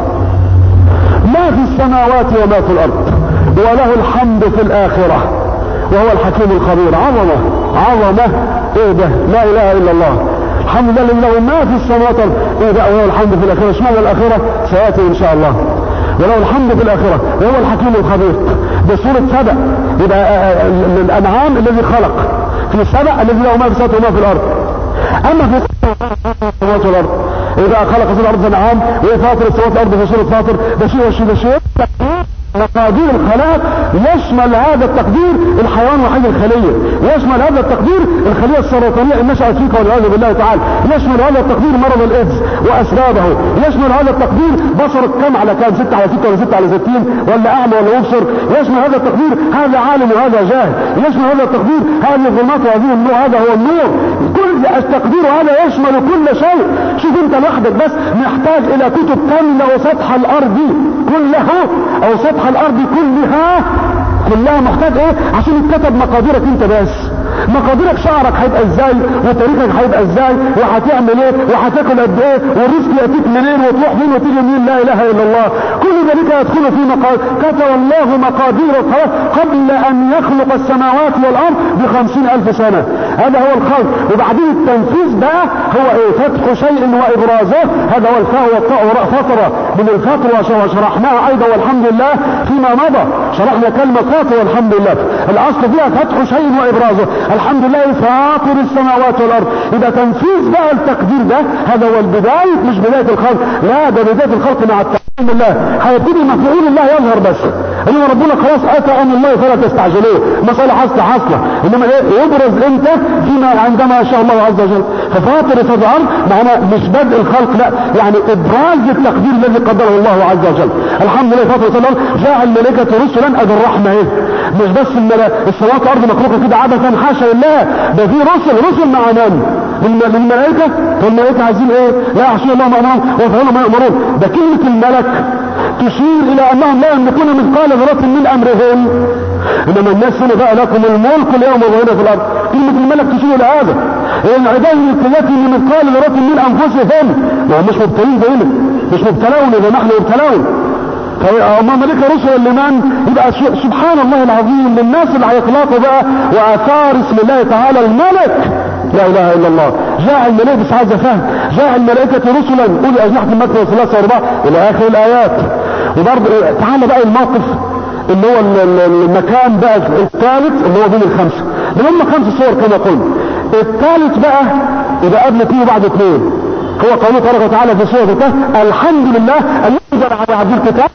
ما في السماوات وما في الارض وله الحمد في الاخرة وهو الحكيم الخبير عظمة عظمة ايه ده لا اله الا الله الحمد لله الذي له ما في السماوات ايه ده وهو الحمد في الاخرة اشمعنى الاخرة سياتي ان شاء الله وله الحمد في الاخرة وهو الحكيم الخبير ده سورة سبأ يبقى الانعام الذي خلق في سبأ الذي له ما في السماوات وما في الارض اما في السماوات والارض اذا خلق في الارض انعام وفاطر السماوات والارض في سورة فاطر ده شيء وشيء ده شيء مقادير الخلاق يشمل هذا التقدير الحيوان وحيد الخلية يشمل هذا التقدير الخلية السرطانية اللي نشأت فيك والعياذ بالله تعالى يشمل هذا التقدير مرض الايدز واسبابه يشمل هذا التقدير بصرك كم على كام 6 على 6 ولا 6 على 60 ولا اعمى ولا مبصر يشمل هذا التقدير هذا عالم وهذا جاهل يشمل هذا التقدير هذه الظلمات وهذه النور هذا هو النور كل التقدير هذا يشمل كل شيء شوف انت لوحدك بس محتاج الى كتب تملأ سطح الارض كله او سطح الارض كلها كلها محتاج ايه عشان يتكتب مقاديرك انت بس مقاديرك شعرك هيبقى ازاي وتاريخك هيبقى ازاي وهتعمل ايه وهتاكل قد ايه والرزق ياتيك منين وتروح فين وتيجي منين لا اله الا الله كل ذلك يدخل في مقادير كتب الله مقادير الخلق قبل ان يخلق السماوات والارض بخمسين الف سنة هذا هو الخلق وبعدين التنفيذ بقى هو ايه فتح شيء وابرازه هذا هو الفاء والطاء وراء فترة من الفترة وشرحناها ايضا والحمد لله فيما مضى شرحنا كلمة فاطر والحمد لله الاصل فيها فتح شيء وابرازه الحمد لله فاطر السماوات والارض اذا تنفيذ بقى التقدير ده هذا هو البداية مش بداية الخلق لا ده بداية الخلق مع التقدير الله هيبتدي مفعول الله يظهر بس انما ربنا خلاص اتى امر الله فلا تستعجلوه مسألة حاصلة حاصلة انما ايه يبرز امتى فيما عندما شاء الله عز وجل ففاطر الارض معناه مش بدء الخلق لا يعني ابراز التقدير الذي قدره الله عز وجل الحمد لله فاطر الارض جاء الملائكة رسلا ادي الرحمة ايه مش بس السماوات والارض مخلوقة كده عبثا حاشا لله ده في رسل رسل مع من للملائكة والملائكة عايزين ايه لا يعصون الله ما امرهم ويفعلون ما يامرون ده كلمة الملك تشير الى انهم لا يملكون مثقال ذرة من امرهم انما الناس هنا بقى لكم الملك اليوم وهنا في الارض كلمة الملك تشير الى هذا العباد التي من مثقال ذرة من انفسهم ما هم مش مبتلين زينا مش مبتلون اذا نحن مبتلون فأما ملك رسل لمن يبقى سبحان الله العظيم للناس اللي هيطلقوا بقى واثار اسم الله تعالى الملك لا اله الا الله جاء الملائكة بس عايز فهم جاء الملائكة رسلا قولي اجنحة المكة وثلاثة واربعة الى اخر الايات وبرضه تعالى بقى الموقف اللي هو المكان بقى الثالث اللي هو بين الخمسة اللي هم خمس صور كما قلنا الثالث بقى يبقى قبل اثنين وبعد اثنين هو قوله تبارك وتعالى في سورة الكهف الحمد لله الذي انزل على عبد الكتاب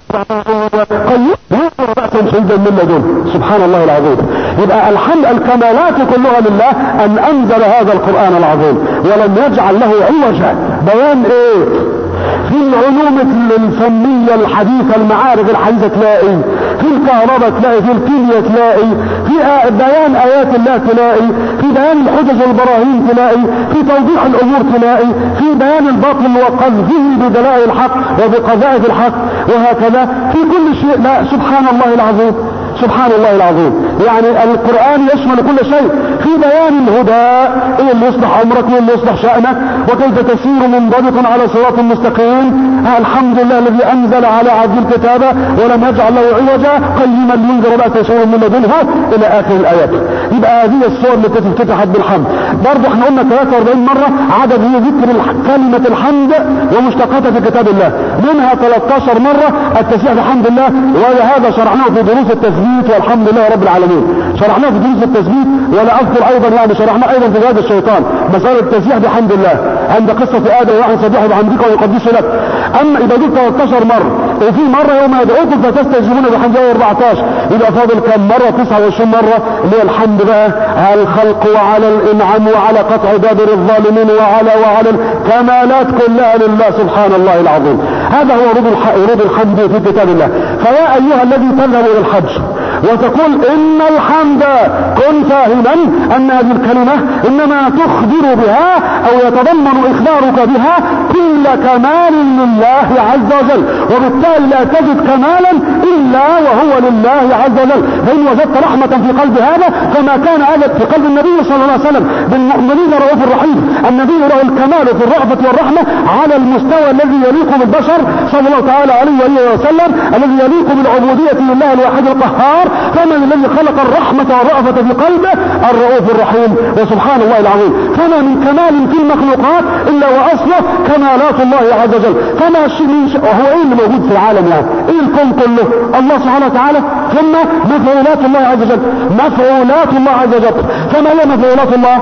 قيم يظهر بأسا شديدا من لدنه سبحان الله العظيم يبقى الحمد الكمالات كلها لله ان انزل هذا القرآن العظيم ولم يجعل له عوجا بيان ايه في العلوم الفنية الحديثة المعارف الحديثة تلاقي في الكهرباء تلاقي في الكيمياء تلاقي في بيان ايات الله تلاقي في بيان الحجج والبراهين تلاقي في توضيح الامور تلاقي في بيان الباطل وقذفه بدلائل الحق وبقذائف الحق وهكذا في كل شيء لا سبحان الله العظيم سبحان الله العظيم يعني القرآن يشمل كل شيء في بيان الهدى ايه اللي يصلح عمرك وايه اللي يصلح شأنك وكيف تسير منضبطا على صراط مستقيم الحمد لله الذي انزل على عبد الكتاب ولم يجعل له عوجا قيما لينذر بأس يشعر من لدنه الى اخر الايات يبقى هذه الصور التي افتتحت بالحمد برضه احنا قلنا 43 مرة عدد هي ذكر كلمة الحمد ومشتقاتها في كتاب الله منها 13 مرة التسبيح بحمد الله ولهذا شرعناه في دروس التثبيت والحمد لله رب العالمين شرحناه في دروس التثبيت ولا اذكر ايضا يعني شرحناه ايضا في جهاد الشيطان مسألة التسبيح بحمد الله عند قصة ادم واحد سبحه بحمدك ويقدس لك اما اذا قلت 13 مرة وفي مرة يوم يدعوكم فتستجيبون بحمد الله 14 يبقى فاضل كم مرة 29 مرة اللي هي الحمد بقى على الخلق وعلى الانعام وعلى قطع دابر الظالمين وعلى وعلى الكمالات كلها لله سبحان الله العظيم هذا هو ورود الحمد في كتاب الله فيا ايها الذي تذهب الى الحج وتقول ان الحمد كن فاهما ان هذه الكلمة انما تخبر بها او يتضمن اخبارك بها كل كمال لله عز وجل وبالتالي لا تجد كمالا الا وهو لله عز وجل فان وجدت رحمة في قلب هذا فما كان هذا في قلب النبي صلى الله عليه وسلم بالمؤمنين رؤوف الرحيم النبي له الكمال في الرأفة والرحمة على المستوى الذي يليق بالبشر صلى الله تعالى عليه وآله وسلم الذي يليق بالعبودية لله الواحد القهار فمن الذي خلق الرحمة والرأفة في قلبه الرؤوف الرحيم وسبحان الله العظيم فما من كمال في المخلوقات إلا وأصله كمالات الله عز وجل فما شيء من شيء هو إيه اللي موجود في العالم يعني إيه الكون كله الله سبحانه وتعالى ثم مفعولات الله عز وجل مفعولات الله عز وجل فما هي مفعولات الله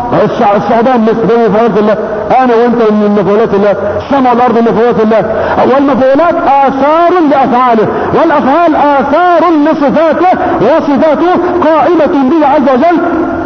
السعدان مثل مفعولات الله انا وانت من مفعولات الله السماء والارض من مفعولات الله والمفعولات اثار لافعاله والافعال اثار لصفاته وصفاته قائمة به عز وجل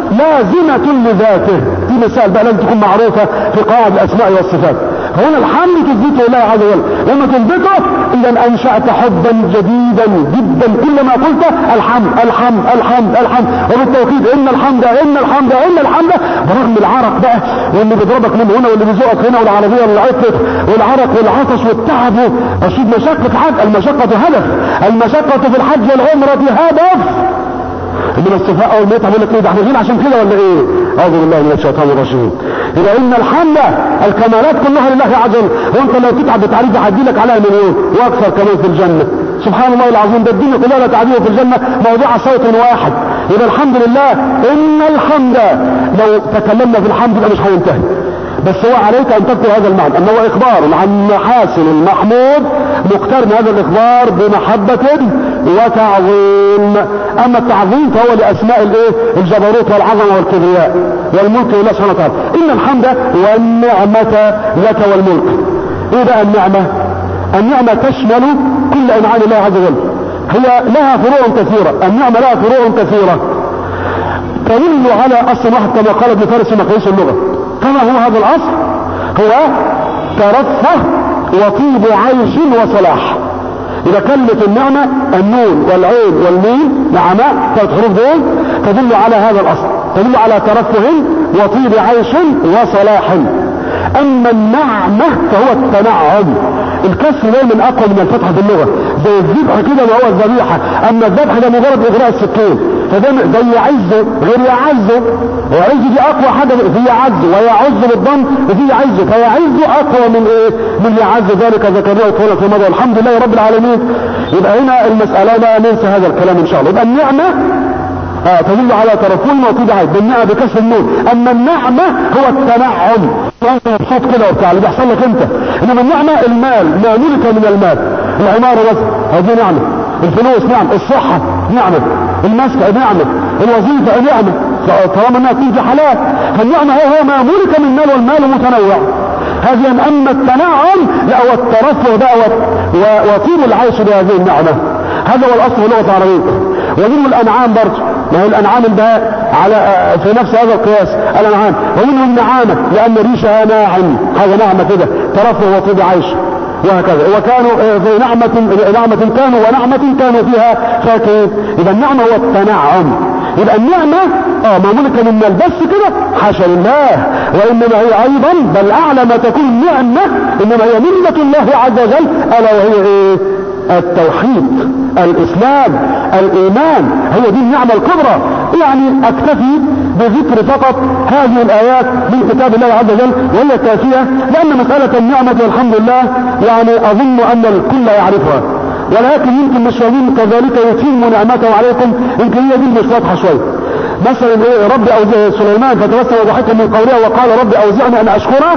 لازمة لذاته دي مثال بقى لازم تكون معروفة في قواعد الاسماء والصفات هنا الحمد تثبته لله عز وجل لما تثبته اذا انشأت حبا جديدا جدا كلما قلت الحمد الحمد الحمد الحمد وبالتوكيد ان الحمد ان الحمد ان الحمد برغم العرق بقى واللي بيضربك من هنا واللي بيزوقك هنا والعربية اللي عطلت والعرق والعطش والتعب اشيد مشقة حج المشقة هدف المشقة في الحج والعمرة هدف انما الصفاء اول ما يتعب يقول لك ايه ده احنا جينا عشان كده ولا ايه اعوذ بالله من الشيطان الرجيم اذا ان الحمد الكمالات كلها لله عز وجل وانت لو تتعب بتعريف هدي لك عليها مليون واكثر كمان في الجنه سبحان الله العظيم ده الدنيا كلها لا تعديه في الجنه موضوع صوت واحد يبقى الحمد لله ان الحمد لو تكلمنا في الحمد يبقى مش هينتهي بس هو عليك ان تذكر هذا المعنى انه اخبار عن محاسن المحمود مقترن هذا الاخبار بمحبة وتعظيم اما التعظيم فهو لاسماء الايه الجبروت والعظمة والكبرياء والملك لله سبحانه وتعالى ان الحمد والنعمة لك والملك ايه بقى النعمة النعمة تشمل كل انعام الله عز وجل هي لها فروع كثيرة النعمة لها فروع كثيرة تدل على اصل واحد كما قال ابن فارس في مقاييس اللغة كما هو هذا الاصل هو ترفه وطيب عيش وصلاح اذا كلمة النعمة النون والعين والميم نعماء ثلاث حروف دول تدل على هذا الاصل تدل على ترفه وطيب عيش وصلاح اما النعمة فهو التنعم الكسر دايما اقوى من الفتحة في اللغة زي الذبح كده وهو الذبيحة اما الذبح ده مجرد اغراء السكين فده زي يعزه غير يعزه ويعز دي اقوى حاجة في يعز ويعز بالضم وفي يعز فيعز اقوى من ايه من يعز ذلك ذكرناه طولة في المضى الحمد لله رب العالمين يبقى هنا المسألة لا ننسى هذا الكلام ان شاء الله يبقى النعمة آه تدل على ترفل وطيب عيد بالنعمة بكسر النون اما النعمة هو التنعم انت مبسوط كده وبتاع اللي بيحصل لك انت انما النعمة المال ما ملك من المال العمارة بس هذه نعمة الفلوس نعمة الصحة نعمة المسكة نعمة الوظيفة نعمة طالما انها تيجي حلال فالنعمة هو ما ملك من مال والمال متنوع هذه اما التنعم لا هو الترفه بقى وطيب العيش بهذه النعمة هذا هو الاصل في اللغة العربية ومنه الانعام برضه ما هو الانعام البهاء على في نفس هذا القياس الانعام ومنه النعامة لان ريشها ناعم حاجة ناعمة كده ترفه وطيب عيش وهكذا وكانوا في نعمة نعمة كانوا ونعمة كانوا فيها فاكهين إذا النعمة هو التنعم يبقى النعمة اه ما ملك من مال بس كده حاشا لله وإنما هي أيضا بل أعلى ما تكون نعمة إنما هي منة الله عز وجل ألا وهي إيه التوحيد الإسلام الإيمان هي دي النعمة الكبرى يعني أكتفي بذكر فقط هذه الآيات من كتاب الله عز وجل وهي كافية لأن مسألة النعمة والحمد لله يعني أظن أن الكل يعرفها ولكن يمكن مش فاهمين كذلك يتم نعمته عليكم يمكن هي دي مش واضحة شوية مثلا ايه رب أوزع سليمان فتبسم وضحكا من قولها وقال رب أوزعني أن أشكره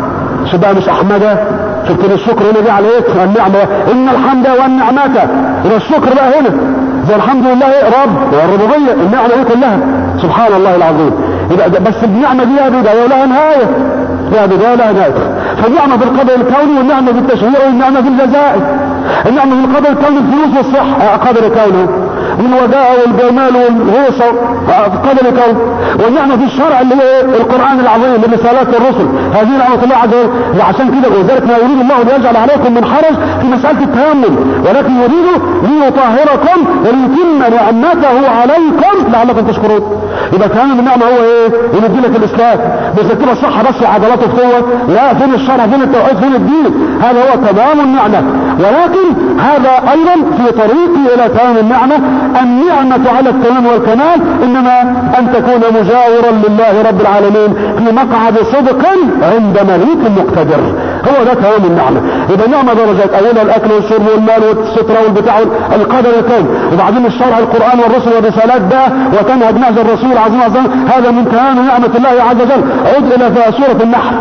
شو بقى مش أحمده شفت الشكر هنا دي على ايه النعمة ان الحمد والنعمة الى الشكر بقى هنا زي الحمد لله رب والربوبية النعمة دي كلها سبحان الله العظيم يبقى بس النعمة دي لها بداية ولها نهاية لها بداية ولها نهاية فالنعمة في القدر الكوني والنعمة في التشريع والنعمة في الجزاء النعمة في القدر الكوني الفلوس والصحة قدر كونه والوداء والجمال والهيصة قدر كون والنعمة في الشرع اللي هو القرآن العظيم من رسالات الرسل هذه نعمة الله عز وجل وعشان كده وذلك ما يريد الله ليجعل عليكم من حرج في مسألة التيمم ولكن يريد ليطهركم وليتم نعمته عليكم لعلكم تشكرون يبقى تمام النعمة هو ايه يمدي لك الاسلام مش تبقى الصحة بس وعضلات وقوة لا فين الشرع فين التوحيد فين الدين هذا هو تمام النعمة ولكن هذا ايضا في طريقي الى تمام النعمة النعمة على التمام والكمال انما ان تكون مجاورا لله رب العالمين في مقعد صدق عند مليك مقتدر هو ده تمام النعمة يبقى النعمة درجات اولها الاكل والشرب والمال والسترة والبتاع القدر الكون وبعدين الشرع القرآن والرسل والرسالات ده وتنهج نهج الرسول العظيم عظيم هذا من تمام نعمة الله عز وجل عد الى سورة النحل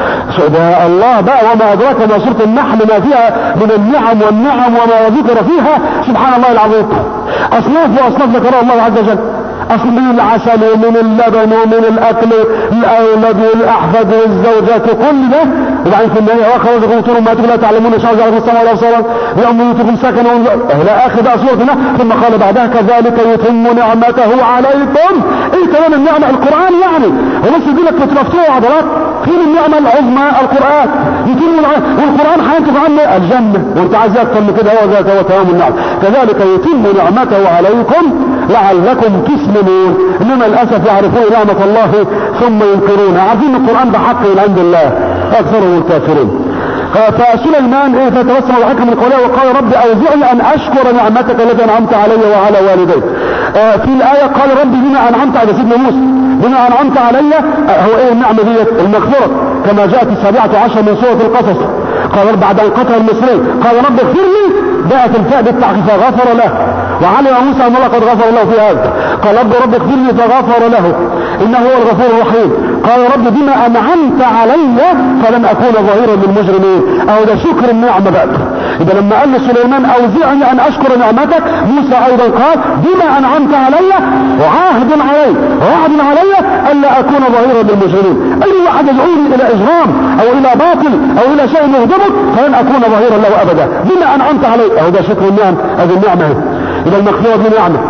ده الله بقى وما أدراك ما سورة النحل ما فيها من النعم والنعم وما ذكر فيها سبحان الله العظيم أصناف وأصناف ذكرها الله عز وجل أصل من العسل ومن اللبن ومن الأكل الأولاد والأحفاد والزوجات وكل ده وبعدين في النهاية وأخرج غوتهم ما لا تعلمون شاء الله في السماء والأبصار يوم يوتكم سكنا إلى آخر بقى سورة النحل ثم قال بعدها كذلك يتم نعمته عليكم إيه تمام النعمة القرآن يعني ونص يقول لك تفتوه عضلات فين النعمة العظمى القرآن يتم والقرآن هينتج عنه الجنة وانت عايز اكثر من كده هو ذات هو تمام النعم كذلك يتم نعمته عليكم لعلكم تسلمون انما للاسف يعرفون نعمة الله ثم ينكرونها عارفين القرآن بحق من عند الله اكثرهم الكافرون فسليمان ايه فتوسم وحكم من قوله وقال رب اوزعني ان اشكر نعمتك التي انعمت علي وعلى والدي آه في الآية قال ربي بما أنعمت على سيدنا موسى بما أنعمت علي آه هو إيه النعمة ديت المغفرة كما جاءت السابعة عشر من سورة القصص قال بعد أن قتل المصري قال رب اغفر لي جاءت الفاء بالتعقيد فغفر له وعلم موسى أن الله قد غفر له في هذا قال رب رب اغفر لي فغفر له إنه هو الغفور الرحيم قال رب بما أنعمت علي فلن أكون ظهيرا للمجرمين أو ده شكر النعمة بقى إذا لما قال لسليمان أوزعني أن أشكر نعمتك موسى أيضا قال بما أنعمت علي وعاهد علي وعهد علي ألا أكون ظهيرا للمجرمين أي واحد يدعوني إلى إجرام أو إلى باطل أو إلى شيء يغضبك فلن أكون ظهيرا له أبدا بما أنعمت علي أو ده شكر النعم هذه النعمة إذا المغفرة دي نعمة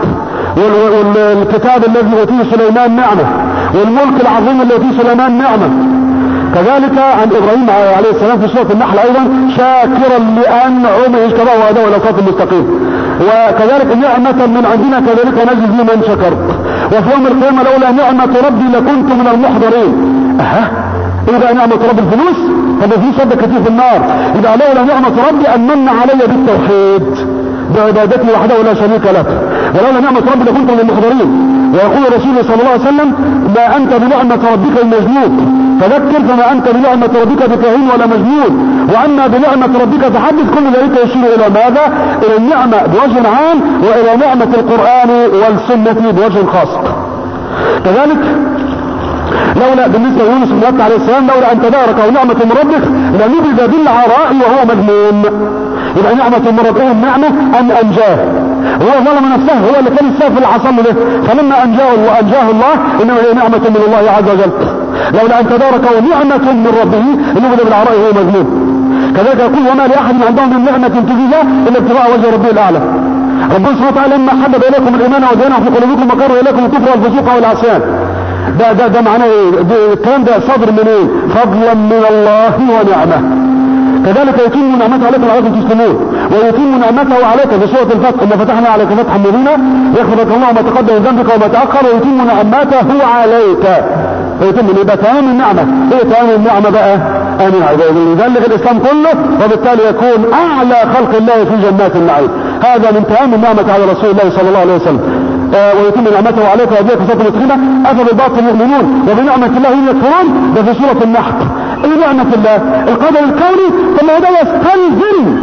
والكتاب الذي أوتيه سليمان نعمة والملك العظيم الذي أوتيه سليمان نعمة كذلك عن ابراهيم عليه السلام في سوره النحل ايضا شاكرا لانعمه اجتباه وهداه الى صراط المستقيم وكذلك نعمة من عندنا كذلك نجزي من شكر وفي يوم القيامة لولا نعمة ربي لكنت من المحضرين أها إذا نعمة رب الفلوس طب الفلوس صدق كتير في النار إذا لولا نعمة ربي أن من علي بالتوحيد بعبادته وحده لا شريك له ولولا نعمة ربي لكنت من المحضرين ويقول الرسول صلى الله عليه وسلم ما أنت بنعمة ربك المجنون فذكر فما أنت بنعمة ربك بكهين ولا مجنون وأما بنعمة ربك فحدث كل ذلك يشير إلى ماذا؟ إلى النعمة بوجه عام وإلى نعمة القرآن والسنة بوجه خاص كذلك لولا بالنسبة ليونس بن متى عليه السلام لولا أن تبارك نعمة من ربك لنبذ بالعراء وهو مذموم يبقى نعمة من ربه النعمة أن أنجاه هو ظلم نفسه هو اللي كان السيف اللي حصل له فلما أنجاه وأنجاه الله إنما هي نعمة من الله عز وجل لولا أن تداركه نعمة من ربه نبذ بالعراء وهو مذموم كذلك يقول وما لأحد عندهم من نعمة تجزى إلا ابتغاء وجه ربه الأعلى ربنا سبحانه وتعالى لما حبب إليكم الإيمان وزينه في قلوبكم وكره إليكم الكفر والفسوق والعصيان ده ده ده معناه ايه الكلام ده صدر من ايه فضلا من الله ونعمه كذلك يتم نعمته عليكم عليكم تسلمون ويتم نعمته عليك في سوره الفتح ان فتحنا عليك فتحا مبينا يغفر لك الله ما تقدم من ذنبك وما تاخر ويتم نعمته عليك ويتم يبقى تمام النعمه ايه تمام النعمه بقى ان يبلغ الاسلام كله وبالتالي يكون اعلى خلق الله في جنات النعيم هذا من تمام النعمه على رسول الله صلى الله عليه وسلم آه ويتم نعمته عليك ويهديك صراطا مستقيما افبالباطل يؤمنون وبنعمه الله هم يكفرون ده في سوره النحل ايه نعمه الله القدر الكوني ثم هذا يستلزم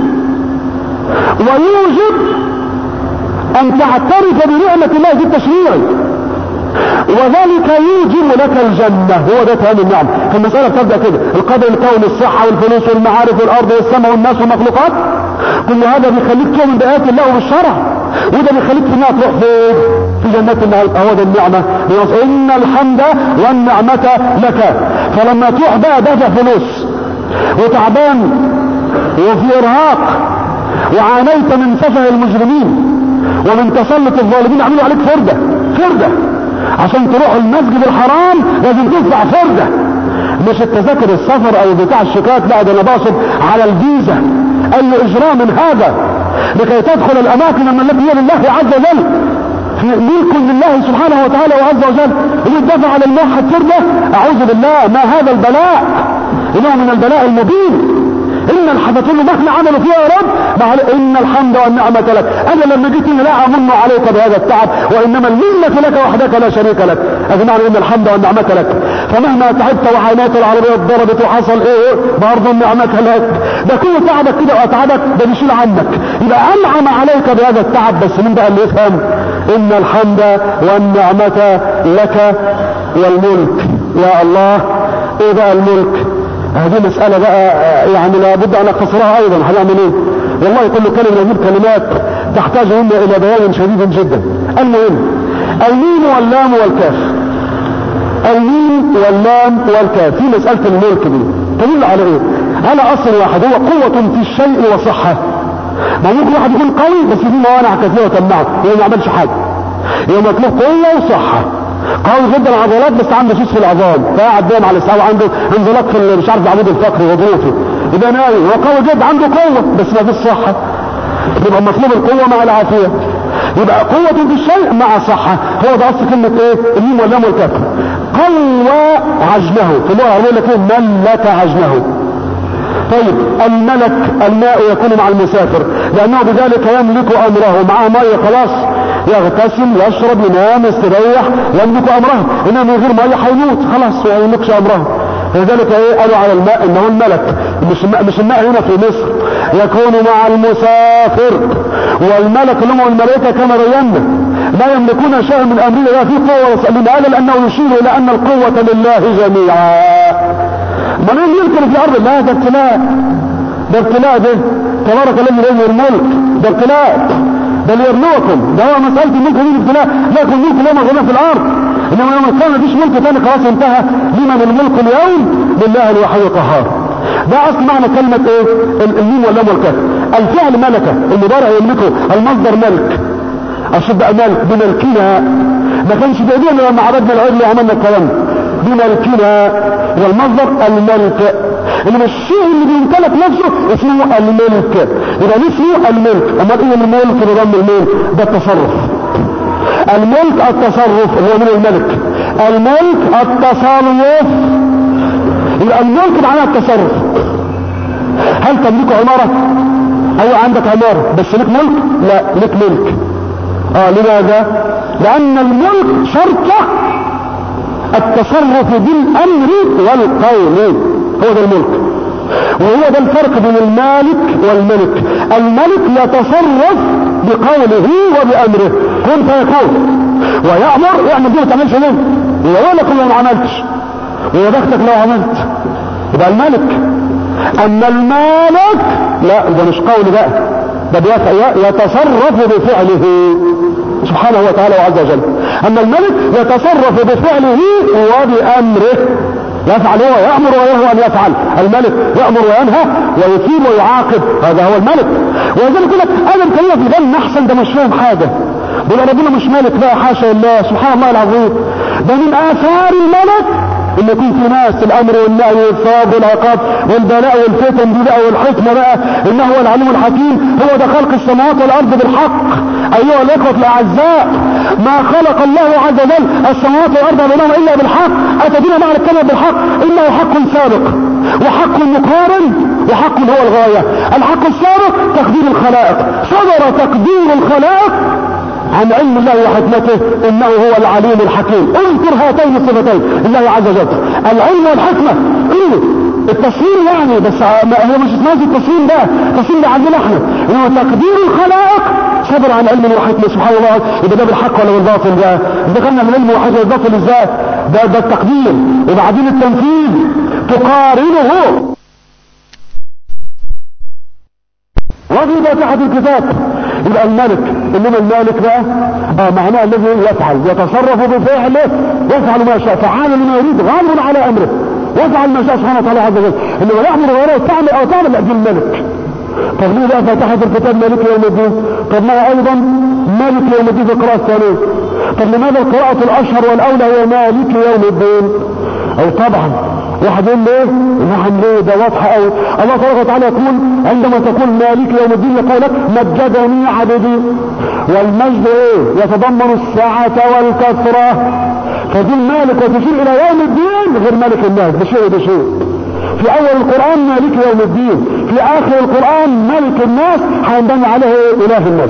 ويوجب ان تعترف بنعمه الله في التشريع وذلك يوجب لك الجنة هو ده تمام النعم فالمسألة بتبدأ كده القدر الكوني الصحة والفلوس والمعارف والأرض والسماء والناس والمخلوقات كل هذا بيخليك تؤمن بآيات الله وبالشرع وده بيخليك انها تروح فين في جنات النعيم اهو ده النعمة ان الحمد والنعمة لك فلما تروح بقى دافع فلوس وتعبان وفي ارهاق وعانيت من سفه المجرمين ومن تسلط الظالمين عملوا عليك فردة فردة عشان تروح المسجد الحرام لازم تدفع فردة مش التذاكر السفر او بتاع الشيكات لا ده انا بقصد على الفيزا اي اجرام من هذا لكي تدخل الاماكن التي هي لله عز وجل في ملك لله سبحانه وتعالى وعز وجل ويدفع على الموحد فردة اعوذ بالله ما هذا البلاء انه من البلاء المبين ان الحمد له مهما عملوا فيها يا رب مع ان الحمد والنعمة لك انا لما جيت لا امن عليك بهذا التعب وانما المنة لك وحدك لا شريك لك اجمعنا ان الحمد والنعمة لك فمهما تعبت وعانيت العربية ضربت وحصل ايه برضه النعمة لك ده كل تعبك كده واتعبك ده بيشيل عنك يبقى انعم عليك بهذا التعب بس مين بقى اللي يفهم ان الحمد والنعمة لك والملك يا الله ايه بقى الملك هذه مسألة بقى يعني لابد أن أختصرها أيضا هنعمل إيه؟ والله كل كلمة نجيب كلمات تحتاج منا إلى بيان شديد جدا المهم الميم واللام والكاف الميم واللام والكاف في مسألة الملك دي تدل على إيه؟ على أصل واحد هو قوة في الشيء وصحة ما ممكن واحد يكون قوي بس في موانع كثيرة تمنعه هو ما يعملش حاجة هو مطلوب قوة وصحة قوي جدا عضلات بس عنده سوس في العظام فقاعد دايم على الساعه عنده انزلاق في مش عارف عمود الفقري وظروفه يبقى نايم هو قوي جدا عنده قوه بس ما فيش صحه يبقى مطلوب القوه مع العافيه يبقى قوة في الشيء مع صحة هو ده أصل كلمة إيه؟ الميم واللام والكاف قوى عجنه في اللغة العربية لك إيه؟ ملك عجنه طيب الملك الماء يكون مع المسافر لأنه بذلك يملك أمره معاه مية خلاص يغتسل يشرب ينام يستريح يملك امره انما من غير ميه هيموت خلاص ما يملكش امره لذلك ايه قالوا على الماء انه الملك مش الماء مش الماء هنا في مصر يكون مع المسافر والملك اللي هم الملائكه كما بينا لا يملكون شيئا من امره لا في قوه لماذا لانه يشير الى ان القوه لله جميعا من يمكن في الارض لا ده ابتلاء ده ابتلاء ده تبارك الذي له الملك ده ابتلاء بل يبلوكم ده هو مسألة الملك دي ابتلاء لكن الملك لا مغنى في الأرض إنما يوم القيامة مفيش ملك تاني خلاص انتهى لمن الملك اليوم لله الوحي القهار ده أصل معنى كلمة إيه الميم واللام والكاف الفعل ملكة المضارع يملكه المصدر ملك أصل بقى ملك بملكنا ما كانش بإيدينا لما عبدنا العجل وعملنا الكلام بملكنا والمصدر الملك انما الشيء اللي بيمتلك نفسه اسمه الملك يبقى اسمه الملك اما ايه الملك بضم الميم ده التصرف الملك التصرف هو من الملك الملك التصرف يبقى الملك معناه التصرف هل تملك عمارة ايوه عندك عمارة بس لك ملك لا لك ملك اه لماذا لان الملك شرطه التصرف بالامر والقول هو ده الملك وهو ده الفرق بين المالك والملك الملك يتصرف بقوله وبامره كن فيكون ويأمر يعمل دي ما تعملش ليه ويقول لو ما عملتش ويا بختك لو عملت يبقى الملك اما المالك لا ده مش قول بقى ده يتصرف بفعله سبحانه وتعالى وعز وجل اما الملك يتصرف بفعله وبامره يفعل هو يأمر وينهى أن يفعل الملك يأمر وينهى ويثيب ويعاقب هذا هو الملك ولذلك يقول لك آدم كلمة في ظن أحسن ده مش فاهم حاجة بيقول ربنا مش ملك بقى حاشا لله سبحان الله العظيم ده من آثار الملك ان يكون في ناس الامر والنهي والثواب والعقاب والبلاء والفتن دي بقى والحكمه بقى انه هو العليم الحكيم هو ده خلق السماوات والارض بالحق ايها الاخوه الاعزاء ما خلق الله عز وجل السماوات والارض بينهما الا بالحق اتدين معنى الكلمه بالحق انه حق سابق وحق مقارن وحق هو الغايه الحق السابق تقدير الخلائق صدر تقدير الخلائق عن علم الله وحكمته انه هو العليم الحكيم اذكر هاتين الصفتين الله عز وجل العلم والحكمة ايه التصوير يعني بس هو مش اسمه التصوير ده التصوير ده عندنا احنا هو تقدير الخلائق صبر عن علم وحكمة سبحان الله يبقى ده بالحق ولا بالباطل ده ذكرنا من علم وحكمة والباطل ازاي ده ده التقدير وبعدين التنفيذ تقارنه وفي فاتحة الكتاب يبقى الملك انما المالك بقى اه معناه الذي يفعل يتصرف بفعله يفعل ما شاء فعال لما يريد غالب على امره يفعل ما شاء سبحانه وتعالى عز وجل انما يامر غيره تعمل او تعمل لا دي الملك طب ليه بقى فاتحة الكتاب مالك يوم الدين طب ما ايضا مالك يوم الدين في القراءة الثانية طب لماذا القراءة الاشهر والاولى هي مالك يوم الدين او طبعا واحد يقول ليه نعم ليه ده واضحة قوي الله تبارك وتعالى يقول عندما تقول مالك يوم الدين يقول لك مجدني عبدي والمجد ايه يتضمن السعة والكثرة فدي المالك وتشير الى يوم الدين غير مالك الناس بشيء بشيء في اول القرآن مالك يوم الدين في اخر القرآن ملك الناس هينبني عليه اله الناس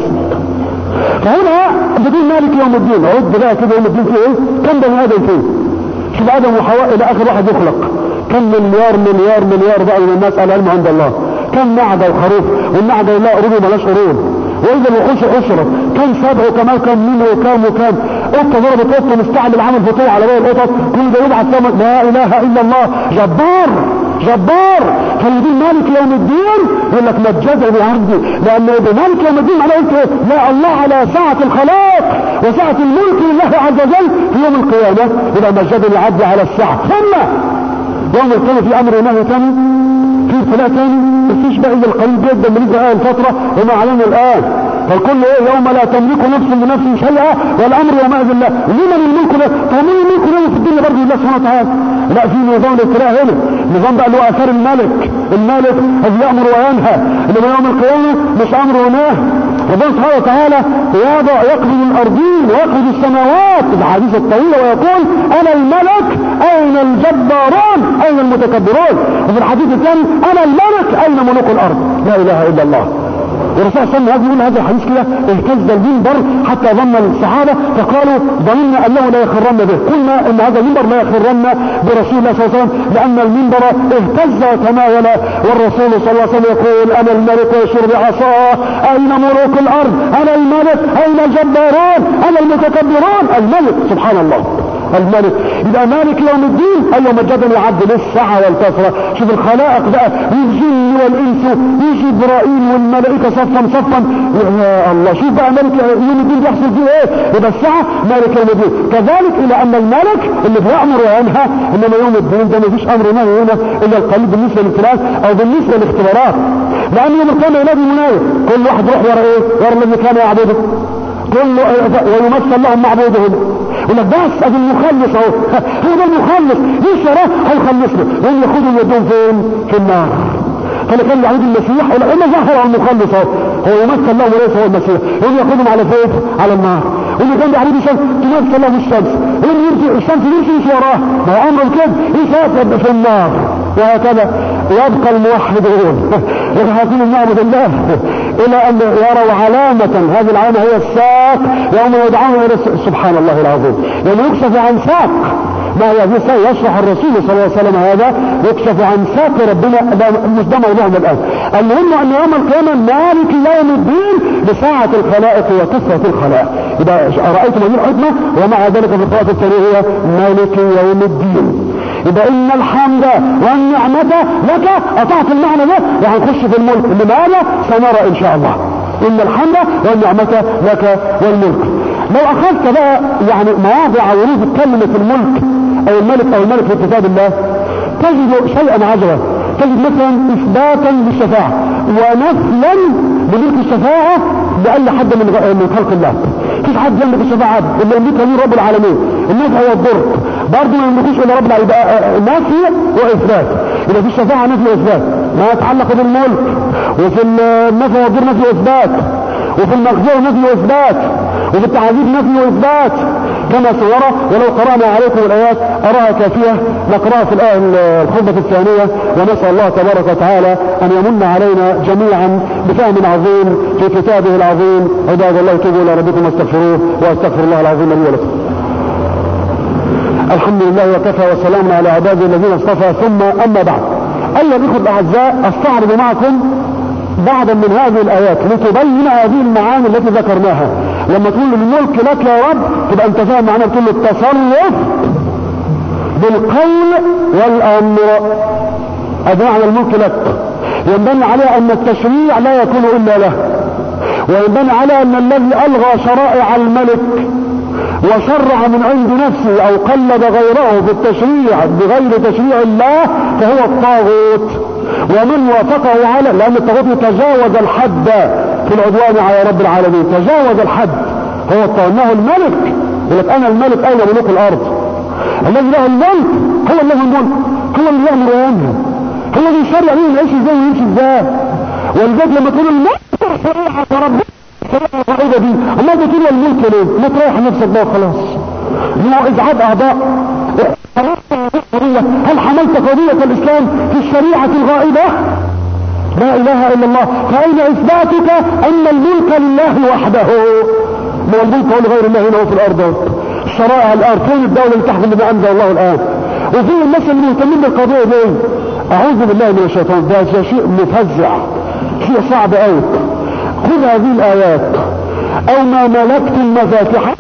فهنا بتقول مالك يوم الدين عد بقى كده يوم الدين فيه ايه كم بني ادم فيه شوف ادم وحواء الى اخر واحد يخلق كم مليار مليار مليار بقى من الناس على علم عند الله كم نعجة وخروف والنعجة لا قرون ملاش قرون واذا الوحوش حشرت كم سبع وكمال كم مين وكام وكام قطة ضربت قطة مستعمل عامل فطور على باقي القطط كل ده يبعث ثمن لا اله الا الله جبار جبار فالذي مالك يوم الدين يقول لك مجد بعبدي لان مالك يوم الدين معناه قلت لا الله على سعة الخلاق وسعة الملك لله عز وجل في يوم القيامة يبقى مجد العبد على السعة ثم يوم القيامة في امر ونهي ثاني في ابتلاء ثاني مفيش بقى الا القريب جدا من لسه الفترة وما علمنا الان فالكل ايه يوم لا تملك نفس لنفس شيئا والامر يومئذ لا لمن الملك ده طب مين الملك ده في الدنيا برضه الله سبحانه وتعالى لا في نظام الابتلاء هنا نظام بقى اللي هو اثار الملك الملك الذي يامر وينهى انما يوم القيامه مش امر ونهي ربنا سبحانه وتعالى يضع يقبض الارضين ويقبض السماوات الحديث الطويل ويقول انا الملك اين الجبارون اين المتكبرون وفي الحديث الثاني انا الملك اين ملوك الارض لا اله الا الله والرسول صلى الله عليه وسلم يقول هذا الحديث كده اهتز المنبر حتى ظن الصحابة فقالوا ظننا انه لا يخرن به قلنا ان هذا المنبر لا يخرن برسول الله صلى الله عليه وسلم لان المنبر اهتز وتمايل والرسول صلى الله عليه وسلم يقول انا الملك ويشير بعصاه اين ملوك الارض انا الملك اين الجبارون انا المتكبرون الملك سبحان الله الملك يبقى مالك يوم الدين اي يوم الجدل يعد للسعة والكثرة شوف الخلائق بقى والجن والانس يجي جبرائيل والملائكة صفا صفا يا الله شوف بقى مالك يوم الدين بيحصل فيه ايه يبقى الساعة مالك يوم الدين كذلك الى ان الملك اللي بيأمر وينهى انما يوم الدين ده مفيش امر نهي هنا الا القليل بالنسبة للابتلاء او بالنسبة للاختبارات لان يوم القيامة ينادي منايا كل واحد يروح ورا ايه ورا الذي كان يعبده كل ويمثل لهم معبودهم يقول لك بس ادي المخلص اهو هو ده المخلص ليش وراه هيخلصنا وهم ياخدوا يدهم فين في النار فانا كان يعود المسيح ولا اما ظهر على المخلص اهو هو يمثل لهم وليس هو المسيح هم ياخدهم على فين على النار واللي كان بيعبد الشمس تمثل لهم الشمس هم يمشي الشمس يمشي يمشي وراه ما هو امر كده يسافر في النار وهكذا يبقى الموحدون يبقى نعبد الله الى ان يروا علامة هذه العلامة هي الساق يوم يدعون الى سبحان الله العظيم يوم يكشف عن ساق ما هي هذه يشرح الرسول صلى الله عليه وسلم هذا يكشف عن ساق ربنا مش ده موضوعنا الان المهم ان يوم القيامة مالك يوم الدين لساعة الخلائق وكثرة الخلائق اذا رأيتم هذه الحكمة ومع ذلك في القراءة الثانية هي مالك يوم الدين يبقى ان الحمد والنعمة لك اطعت المعنى ده وهنخش في الملك لماذا سنرى ان شاء الله ان الحمد والنعمة لك والملك لو اخذت بقى يعني مواضع ورود كلمة الملك او الملك او الملك في كتاب الله تجد شيئا عجبا تجد مثلا اثباتا للشفاعة ونفلا لملك الشفاعة بأي حد من من خلق الله مفيش حد يملك الشفاعة الا يملكها من رب العالمين النفع والضر برضه ما يملكوش الا رب العالمين يبقى نفي واثبات يبقى في الشفاعة نفي واثبات ما يتعلق بالملك وفي النفي والضر نفي واثبات وفي المغفرة نفي واثبات وفي التعذيب نفي واثبات كما صورة ولو قرأنا عليكم الآيات أراها كافية نقرأها في الآية الخطبة الثانية ونسأل الله تبارك وتعالى أن يمن علينا جميعا بفهم عظيم في كتابه العظيم عباد الله توبوا إلى ربكم واستغفروه واستغفر الله العظيم لي ولكم الحمد لله وكفى وسلام على عباده الذين اصطفى ثم أما بعد أيها الإخوة الأعزاء أستعرض معكم بعضا من هذه الآيات لتبين هذه المعاني التي ذكرناها لما تقول الملك لك يا رب تبقى انت فاهم معناه بتقول التصرف بالقول والامر ادي معنى الملك لك ينبني عليه ان التشريع لا يكون الا له وينبني على ان الذي الغى شرائع الملك وشرع من عند نفسه او قلد غيره في التشريع بغير تشريع الله فهو الطاغوت ومن وافقه على لان الطاغوت يتجاوز الحد في العدوان على رب العالمين تجاوز الحد هو انه الملك يقول لك انا الملك اين ملوك الارض الذي له الملك هو له الملك هو اللي يامر وينهى هو اللي يشرع ليه يعيش ازاي ويمشي ازاي ولذلك لما تقول الملك شريعه ربنا شريعه القاعده دي اما تقول الملك ليه ما تريح نفسك بقى خلاص هو ازعاج اعضاء هل حملت قضية الاسلام في الشريعة الغائبة لا اله الا الله فاين اثباتك ان الملك لله وحده ما الملك هو لغير الله هنا في الارض الشرائع الان فين الدولة اللي تحكم بما انزل الله الان وفي الناس اللي مهتمين بالقضية دي اعوذ بالله من الشيطان ده شيء مفزع شيء صعب قوي خذ هذه الايات او ما ملكتم مفاتحها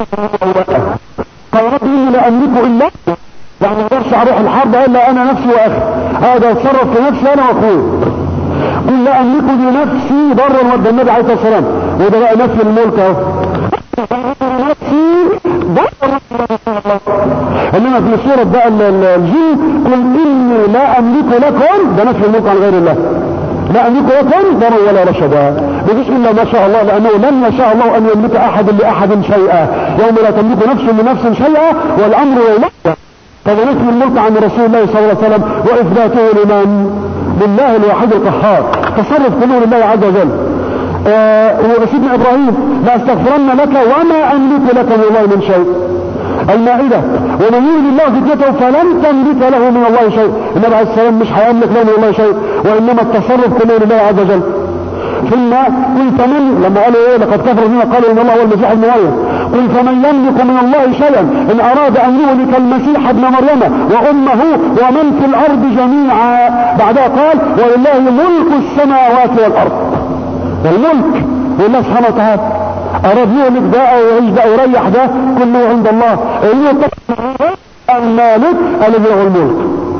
قال رب اني لا املك الا يعني ما اقدرش اروح الحرب الا انا نفسي واخي هذا اتصرف في نفسي انا واخوي قل لا املك لنفسي ضرا وده النبي عليه الصلاه والسلام وده بقى نفي الملك اهو نفسي ضرا انما في سوره بقى الجن قل اني لا املك لكم ده نفي الملك عن غير الله لا املك لكم ضرا ولا رشدا مفيش الا ما شاء الله لانه لن يشاء الله ان يملك احد لاحد شيئا يوم لا تملك نفس لنفس شيئا والامر يومئذ فهذا نفي الملك عن رسول الله صلى الله عليه وسلم واثباته لمن لله الواحد القهار تصرف كله لله عز وجل آه وسيدنا ابراهيم لا استغفرن لك وما املك لك من الله من شيء المائدة ومن يريد الله فتنته فلن تملك له من الله شيء النبي عليه السلام مش هيملك له من الله شيء وانما التصرف كله لله عز وجل ثم قل فمن لما قالوا ايه لقد كفر الذين قالوا ان الله هو المسيح ابن مريم قل فمن يملك من الله شيئا ان اراد ان يهلك المسيح ابن مريم وامه ومن في الارض جميعا بعدها قال ولله ملك السماوات والارض الملك لله سبحانه وتعالى اراد يهلك ده او يعيش ده او يريح ده كله عند الله المالك الذي له الملك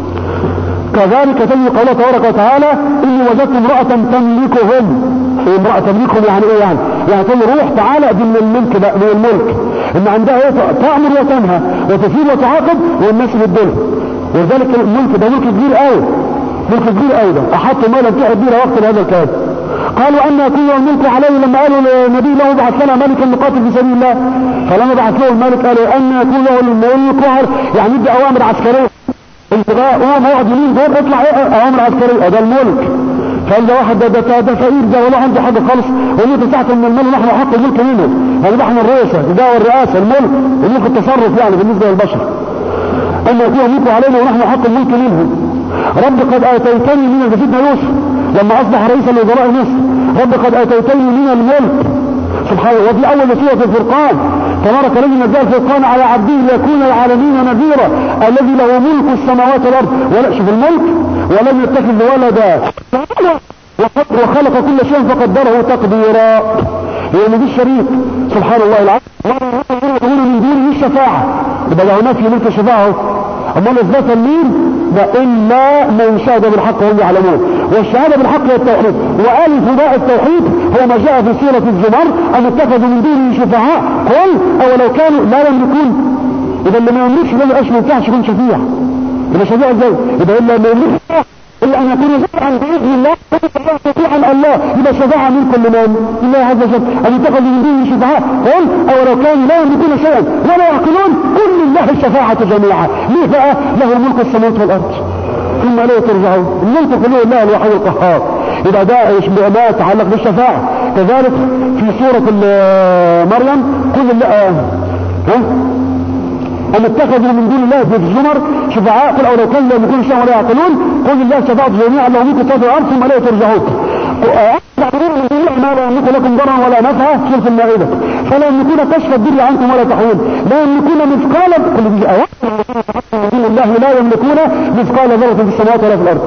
كذلك تجد قوله تبارك وتعالى اني وجدت امرأة تملكهم إيه امرأة تملكهم يعني ايه يعني يعني تقول روح تعالى دي من الملك بقى من الملك ان عندها ايه تأمر وتنهى وتثير وتعاقب والناس بتدلها ولذلك الملك ده ملك كبير قوي ملك كبير قوي ده احط مالا تحت بيها وقت هذا الكلام قالوا ان يكون الملك عليه لما قالوا النبي له بعث لنا ملكا نقاتل في سبيل الله فلما بعث له الملك قالوا ان يكون له الملك يعني يدي اوامر عسكريه انتباه قوم اقعد يمين دول اطلع ايه اوامر عسكريه ده الملك فقال ده واحد ده ده ده فقير ده ولا عنده حاجه خالص وانت تحت من المال ونحن حق الملك منه يعني ده احنا الرئاسه ده والرئاسه الملك الملك التصرف يعني بالنسبه للبشر ان يكون الملك علينا ونحن حق الملك منه رب قد اتيتني من سيدنا يوسف لما اصبح رئيسا لوزراء مصر رب قد اتيتني من الملك سبحانه وفي اول سوره الفرقان تبارك الذي نزل الفرقان على عبده ليكون العالمين نذيرا الذي له ملك السماوات والارض ولا شوف الملك ولم يتخذ ولدا وخلق كل شيء فقدره تقديرا هي من الشريك سبحان الله العظيم يقول من دونه الشفاعه يبقى له نفي ملك الشفاعه اما الاثبات المين ده الا من شهد بالحق وهم يعلمون والشهاده بالحق هي التوحيد والف باء التوحيد هو ما جاء في سوره الزمر ان اتخذوا من دونه شفعاء قل او لو كانوا لا يملكون اذا اللي ما يملكش ده ما ينفعش يكون شفيع يبقى شفيع ازاي يبقى الا ما يملكش الا ان يكون شفعا باذن الله شفيعا الله يبقى شفاعه منكم لمن الله عز وجل ان يتخذوا من دونه شفعاء قل او لو كانوا لا يملكون شيئا ولا يعقلون كل الله الشفاعه جميعا ليه بقى له ملك السماوات والارض ثم لا ترجعون الملك كله الله الواحد القهار يبقى ده ما يتعلق بالشفاعه كذلك في سوره مريم كل الله ها أم اتخذوا من دون الله في الزمر شفعاء قل أو لو كان لم يكون شيئا ولا يعقلون قل الله شفاعة جميعا لو ملك السماوات والأرض ثم لا ترجعون ما لا يملك لكم ضرا ولا نفعا سورة المائدة فلا يملكون كشف الضر عنكم ولا تحويل لا يملكون مثقال كل دي آيات من الله لا يملكون مثقال ذرة في السماوات ولا في الأرض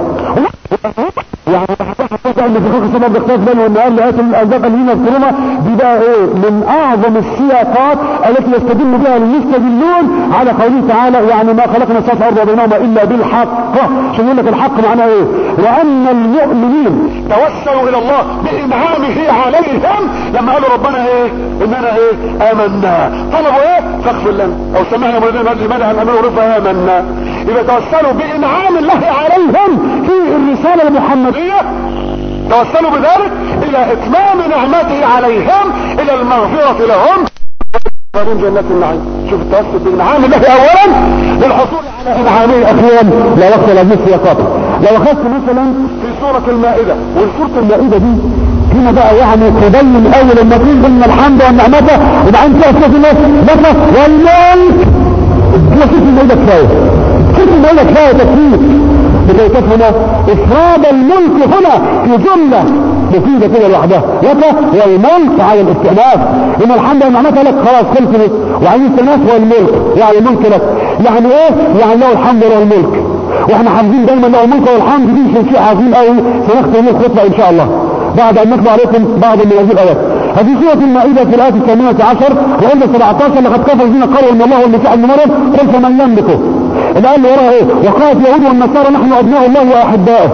يعني ان في خلق السماء باختلاف الليل والنهار لآيات الأرزاق الذين يذكرونها دي بقى ايه من اعظم السياقات التي يستدل بها المستدلون على قوله تعالى يعني ما خلقنا السماء والارض وبينهما الا بالحق عشان يقول لك الحق معناه ايه وان المؤمنين توسلوا الى الله بانعامه عليهم لما قالوا ربنا ايه اننا ايه امنا طلبوا ايه فاغفر لنا او سمعنا مريضين لماذا ان امنوا رفا امنا يبقى توسلوا بانعام الله عليهم في الرساله المحمديه توسلوا بذلك الى اتمام نعمته عليهم الى المغفرة لهم ومن جنة النعيم شوف التوسل بانعام الله اولا للحصول على انعامه اخيرا لا وقت لهذه السياقات لو اخذت مثلا في سورة المائدة وسورة المائدة دي هنا بقى يعني تبين اول المفروض ان الحمد والنعمة وبعدين تأسف الناس لك والملك هو سورة المائدة كفاية سورة المائدة كفاية تكفير لكي تفهم افراد الملك هنا في جملة مفيدة كده لوحدها لك والملك على الاستئناف ان الحمد لله نعمتها لك خلاص خلص وعلى الاستئناف هو الملك يعني الملك لك يعني ايه يعني له الحمد لله الملك واحنا حافظين دايما له الملك والحمد دي شيء عظيم قوي سنختم الخطبه ان شاء الله بعد ان نتلو عليكم بعض من هذه الايات هذه سورة المائدة في الآية الثامنة عشر وعند 17 لقد كفر الذين قالوا ان الله هو المسيح ابن مريم قل فمن يملكه الآية اللي وراها ايه وقالت اليهود والنصارى نحن ابناء الله واحباؤه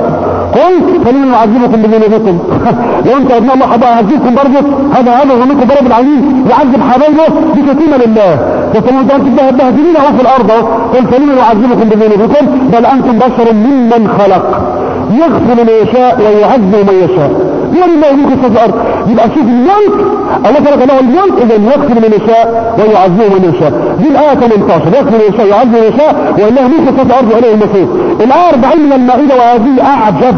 قل فلن نعذبكم بذنوبكم لو انت ابناء الله حبا اعذبكم برضه هذا هذا ظنكم برب العالمين يعذب حبايبه بكتيمة لله فطبعا انت بهدلين اهو في الارض اهو قل فلن نعذبكم بذنوبكم بل انتم بشر ممن خلق يغفر من يشاء ويعذب من يشاء يعني ما يملك في الارض يبقى شوف الملك الله ترك له الملك اذا يغفر من يشاء ويعذب من يشاء دي الايه 18 يغفر من يشاء ويعذب من يشاء والله ملك في الارض واليه المسيح الايه 40 من المائده وهذه اعجب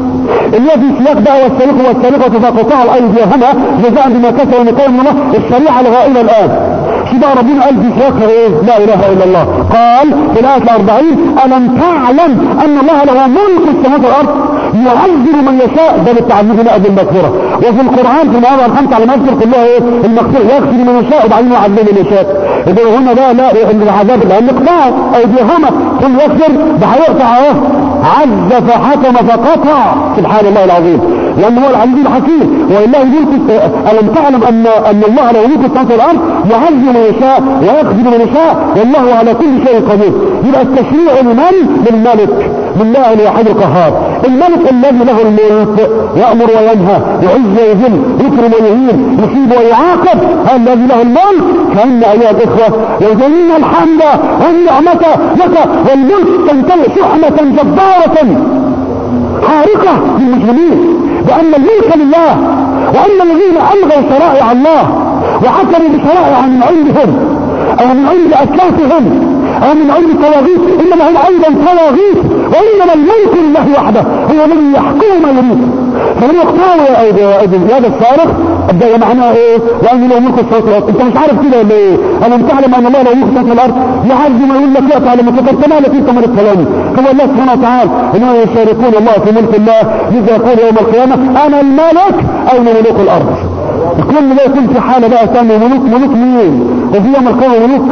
الذي سياق بقى والسارق والسارقة فقطع الايديهما جزاء بما كسروا من قول الله الشريعة لغائلة الان شو بقى ربنا قال في سياقها ايه لا اله الا الله قال في الايه الاربعين الم تعلم ان الله له ملك السماوات والارض يعذر من يشاء ده بالتعذيب لا بالمغفره وفي القران في المواضع الخمسه على ما يذكر كلها ايه المغفره يغفر من يشاء وبعدين يعذب من يشاء اذا هنا ده لا العذاب لان اقطاع ايديهما كل يغفر ده هيقطع اهو عز فحكم فقطع سبحان الله العظيم لأنه هو العزيز الحكيم ولله ملك ألم تعلم أن أن الله له ملك السماوات والأرض يعز من يشاء ويخذل من يشاء والله على كل شيء قدير يبقى التشريع لمن؟ للملك لله الواحد القهار الملك الذي له الملك يأمر وينهى يعز ويذل يكرم ويهين يصيب ويعاقب هذا الذي له الملك فإن أيها الإخوة لو جميع الحمد والنعمة لك والملك تنتهي شحنة جبارة حارقة للمسلمين بأن الملك لله وأن الذين ألغوا شرائع الله وحكموا بشرائع من عندهم أو من عند أسلافهم أو من عند الطواغيت إنما هم أيضا طواغيت وإنما الملك لله وحده هو الذي يحكم ما يريد فمن يختار يا أيدي هذا الصارخ أبدأ معناه إيه وأن له ملك السماوات والأرض أنت مش عارف كده ولا إيه ألم تعلم أن الله له ملك السماوات والأرض يعز ما يقول لك يقطع لما تقدر كما لك أنت من الكلام هو الله سبحانه وتعالى إنهم يشاركون الله في ملك الله لذا يقول يوم القيامة أنا الملك أين ملوك الأرض كل ده يكون في حالة بقى ثانية ملوك ملوك مين وفي يوم القيامة ملوك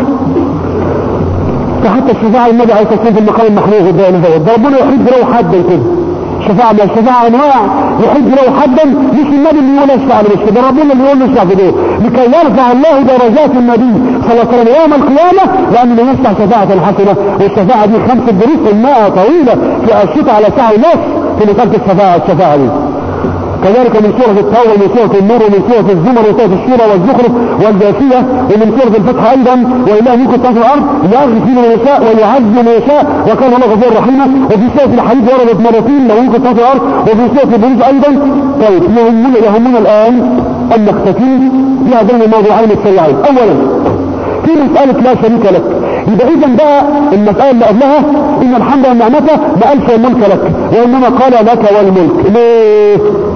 فحتى الشفاعة النبي عليه الصلاة والسلام في المقام المحمود ده ربنا يحب له حدا كده شفاعة ما الشفاعة انواع يحب له حدا مش النبي اللي يقول اشفع له مش ده ربنا اللي يقول له اشفع في ده لكي يرفع الله درجات النبي صلى الله عليه وسلم يوم القيامة لانه يشفع شفاعة حسنة والشفاعة دي خمس دروس الماء طويلة في الشتاء على ساعة ونص في نقاط الشفاعة الشفاعة دي كذلك من سورة التوبة ومن سورة النور ومن سورة الزمر ومن سورة الشورى والزخرف والجاثية ومن سورة الفتح أيضا وإله ملك السماوات والأرض يغفر من يشاء ويعز من يشاء وكان الله غفورا رحيما وفي سورة الحديث وردت مرتين له ملك السماوات والأرض وفي سورة البروج أيضا طيب يهمنا يهمنا الآن أن نختتم بهذين الموضوعين السريعين أولا في مسألة لا شريك لك يبقى إذا بقى المسألة اللي قبلها إن الحمد والنعمة ما قالش الملك لك وإنما قال لك والملك ليه؟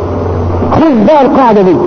خذ بقى القاعدة دي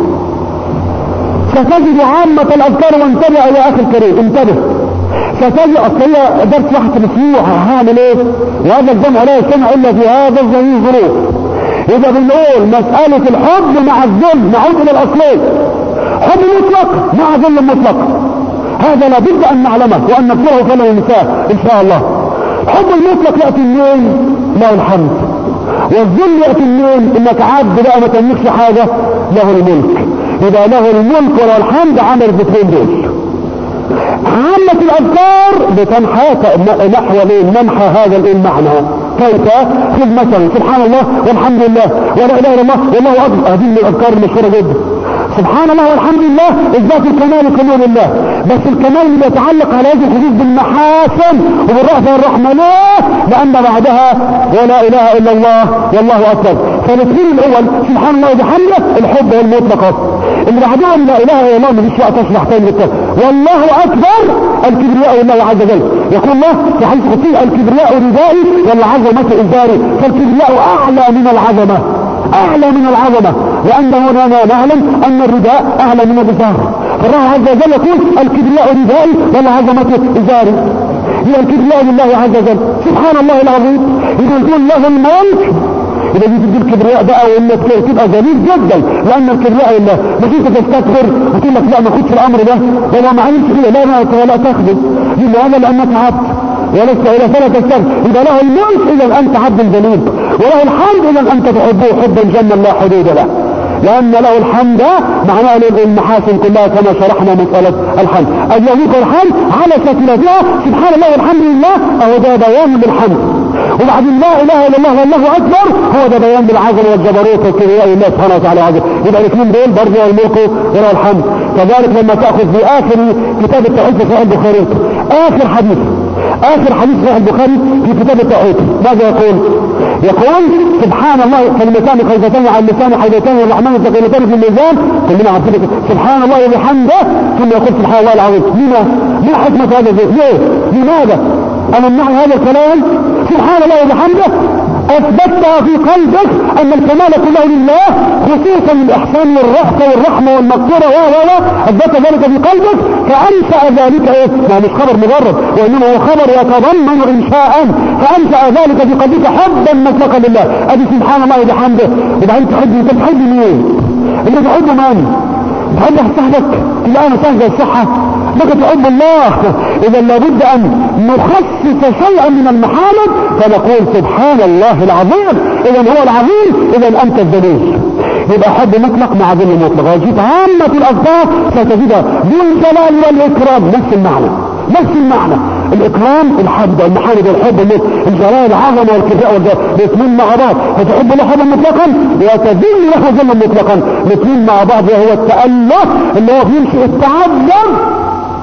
ستجد عامة الأذكار وانتبه يا أخي الكريم انتبه ستجد أصل هي درس واحد في الأسبوع هعمل إيه؟ وهذا الجمع لا يجتمع إلا في هذا الظروف إذا بنقول مسألة الحب مع الذل نعود إلى الأصلين حب مطلق مع ذل مطلق هذا لابد أن نعلمه وأن نذكره فلا ننساه إن شاء الله حب المطلق يأتي منين؟ له الحمد والذل يأتي منين انك عبد بقى ما تملكش حاجة له الملك يبقى له الملك وله الحمد عمل الاثنين دول عامة الأذكار بتنحى نحو منحى هذا المعنى كيف خذ مثلا سبحان الله والحمد لله ولا إله إلا الله والله أكبر هذه من الأذكار المشهورة جدا سبحان الله والحمد لله إثبات الكمال كمال الله بس الكمال اللي يتعلق على هذه الحدود بالمحاسن وبالرأفة والرحمة ليه لأن بعدها ولا إله إلا الله والله أكبر فالاثنين الأول سبحان الله وبحمده الحب والمطلق اللي بعدها لا إله إلا الله مفيش وقت أشرح تاني بالتالي والله أكبر الكبرياء لله عز وجل يقول الله في حديث قدسي الكبرياء ردائي والعظمة إزاري فالكبرياء أعلى من العظمة اعلى من العظمة لانه هنا نعلم ان الرداء اعلى من الازار فالله عز وجل يقول الكبرياء ردائي والعظمة ازاري هي الكبرياء لله عز وجل سبحان الله العظيم اذا يقول له الملك اذا دي تدي الكبرياء بقى وانك تبقى ذليل جدا لان الكبرياء لله مش انت تستكبر وتقول لك لا ما خدش الامر ده ولا ما عملتش كده لا لا لا تاخده لماذا لانك عبد ولست إلى فلا تستغفر إذا له الملك إذا أنت عبد ذليل وله الحمد إذا أنت تحبه حبا جما لا حدود له لأن له الحمد معناه المحاسن كلها كما شرحنا مسألة الحمد الذي الحمد على شكلتها سبحان الله والحمد لله أهو ده بيان بالحمد وبعدين لا اله الا الله والله اكبر هو ده بيان بالعظمه والجبروت والكبرياء لله سبحانه وتعالى عز يبقى الاثنين دول برضه الملك وله الحمد كذلك لما تاخذ في اخر كتاب التوحيد في صحيح البخاري اخر حديث اخر حديث صحيح البخاري في كتاب التوحيد ماذا يقول يقول سبحان الله كلمتان خيفتان على اللسان حيلتان الرحمن ثقيلتان في الميزان كلنا عارفين سبحان الله وبحمده ثم يقول سبحان الله العظيم لما ما حكمة هذا الزيت ليه لماذا أمنع هذا الكلام سبحان الله وبحمده اثبتها في قلبك ان الكمال كله لله خصوصا الاحسان والرحمة والرحمة والمغفرة و و اثبت ذلك في قلبك فانشأ ذلك ايه يعني مش خبر مجرد وانما هو خبر يتضمن انشاء فانشأ ذلك في قلبك حبا مطلقا لله ادي سبحان الله وبحمده وبعدين تحب انت تحب مين اللي تحبه من تحب صاحبك تلاقي انا صاحب الصحة لك تحب الله اذا لابد ان نخصص شيئا من المحامد فنقول سبحان الله العظيم اذا هو العظيم اذا انت الذليل يبقى حب مطلق مع ذل مطلق وجيت عامة الاذكار ستجدها بالجلال والاكرام نفس المعنى نفس المعنى الاكرام الحمد المحامد والحب الجلال العظمه والكفاء الاثنين مع بعض فتحب له حبا مطلقا وتذل له ذلا مطلقا الاثنين مع بعض وهو التأله اللي هو بيمشي التعظم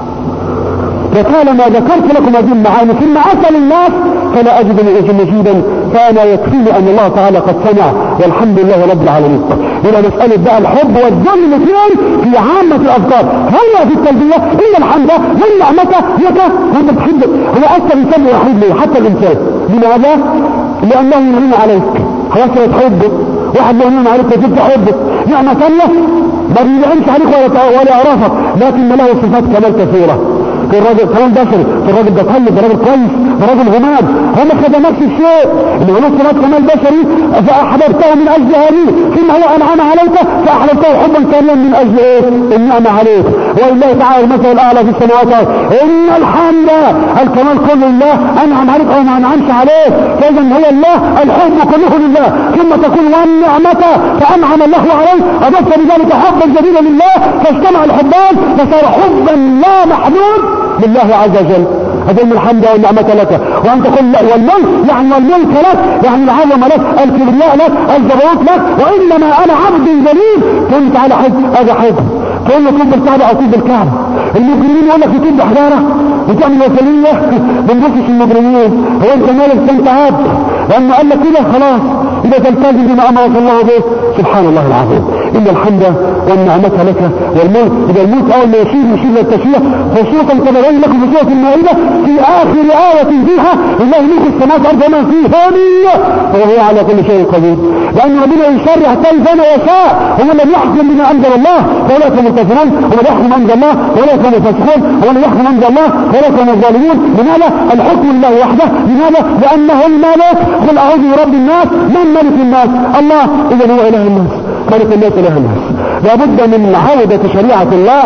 وطالما ذكرت لكم هذه المعاني ثم اسال الناس فلا اجد من مجيدا فانا يكفيني ان الله تعالى قد سمع والحمد لله رب العالمين الى مساله بقى الحب والذل الاثنين في عامه الاذكار هيا في التلبيه ان الحمد من نعمته لك وانت تحب هو اكثر انسان يحب ليه حتى الانسان لماذا؟ لانه يعين عليك هو تحبه واحد له يعين عليك وجدت تحبه نعمه ثانيه ما بينعمش عليك ولا ولا يعرفك لكن له صفات كمال كثيره في الراجل كمان بشري في الراجل ده طيب ده راجل كويس ده راجل غمام هم خد نفس الشيء اللي هو صفات كمال بشري فاحببته من اجل هذه ثم هو انعم عليك فاحببته حبا كاملا من اجل ايه النعمه عليك ولله تعالى المثل الاعلى في السماوات ان الحمد الكمال كله لله انعم عليك او ما انعمش عليك فاذا هو الله الحب كله لله ثم تكون والنعمه فانعم الله عليك اضفت بذلك حبا جديدا لله فاجتمع الحبان فصار حبا لا محدود لله عز وجل أدم الحمد والنعمة لك وأن تقول والملك يعني والملك لك يعني العظمة لك الكبرياء لك الجبروت لك وإنما أنا عبد ذليل كنت على حب هذا حب تقول له طب بالكعبة أو طب بالكعبة المجرمين يقول لك يطب بحجارة وتعمل وثنية ما نبصش المجرمين هو انت مالك انت عبد لأنه قال لك كده خلاص إذا تلتزم بما أمرك الله به سبحان الله العظيم إن الحمد والنعمة لك والملك إذا الملك أول ما يشير يشير للتشريع خصوصا كما بين لكم في سورة المائدة في آخر آية فيها الله ملك السماوات والأرض وما فيها وهو على كل شيء قدير لأن ربنا يشرع كيف ما يشاء هو لم يحكم بما أنزل الله فأولئك هم الكافرون ومن يحكم أنزل الله فأولئك هم الفاسقون ومن يحكم أنزل الله فأولئك هم الظالمون لماذا؟ الحكم لله وحده لماذا؟ لأنه الملك قل أعوذ برب الناس من ملك الناس الله إذا هو إله الناس ملك الناس إله الناس لابد من عودة شريعة الله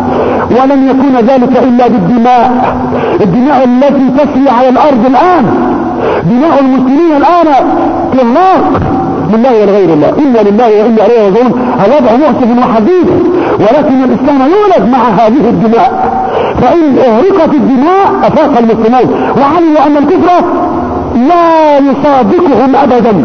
ولن يكون ذلك إلا بالدماء الدماء التي تسري على الأرض الآن دماء المسلمين الآن طلاق لله ولغير الله إنا لله وإنا إليه راجعون الوضع مؤسف وحزين ولكن الإسلام يولد مع هذه الدماء فإن اهرقت الدماء أفاق المسلمون وعلموا أن الكفر لا يصادقهم أبدا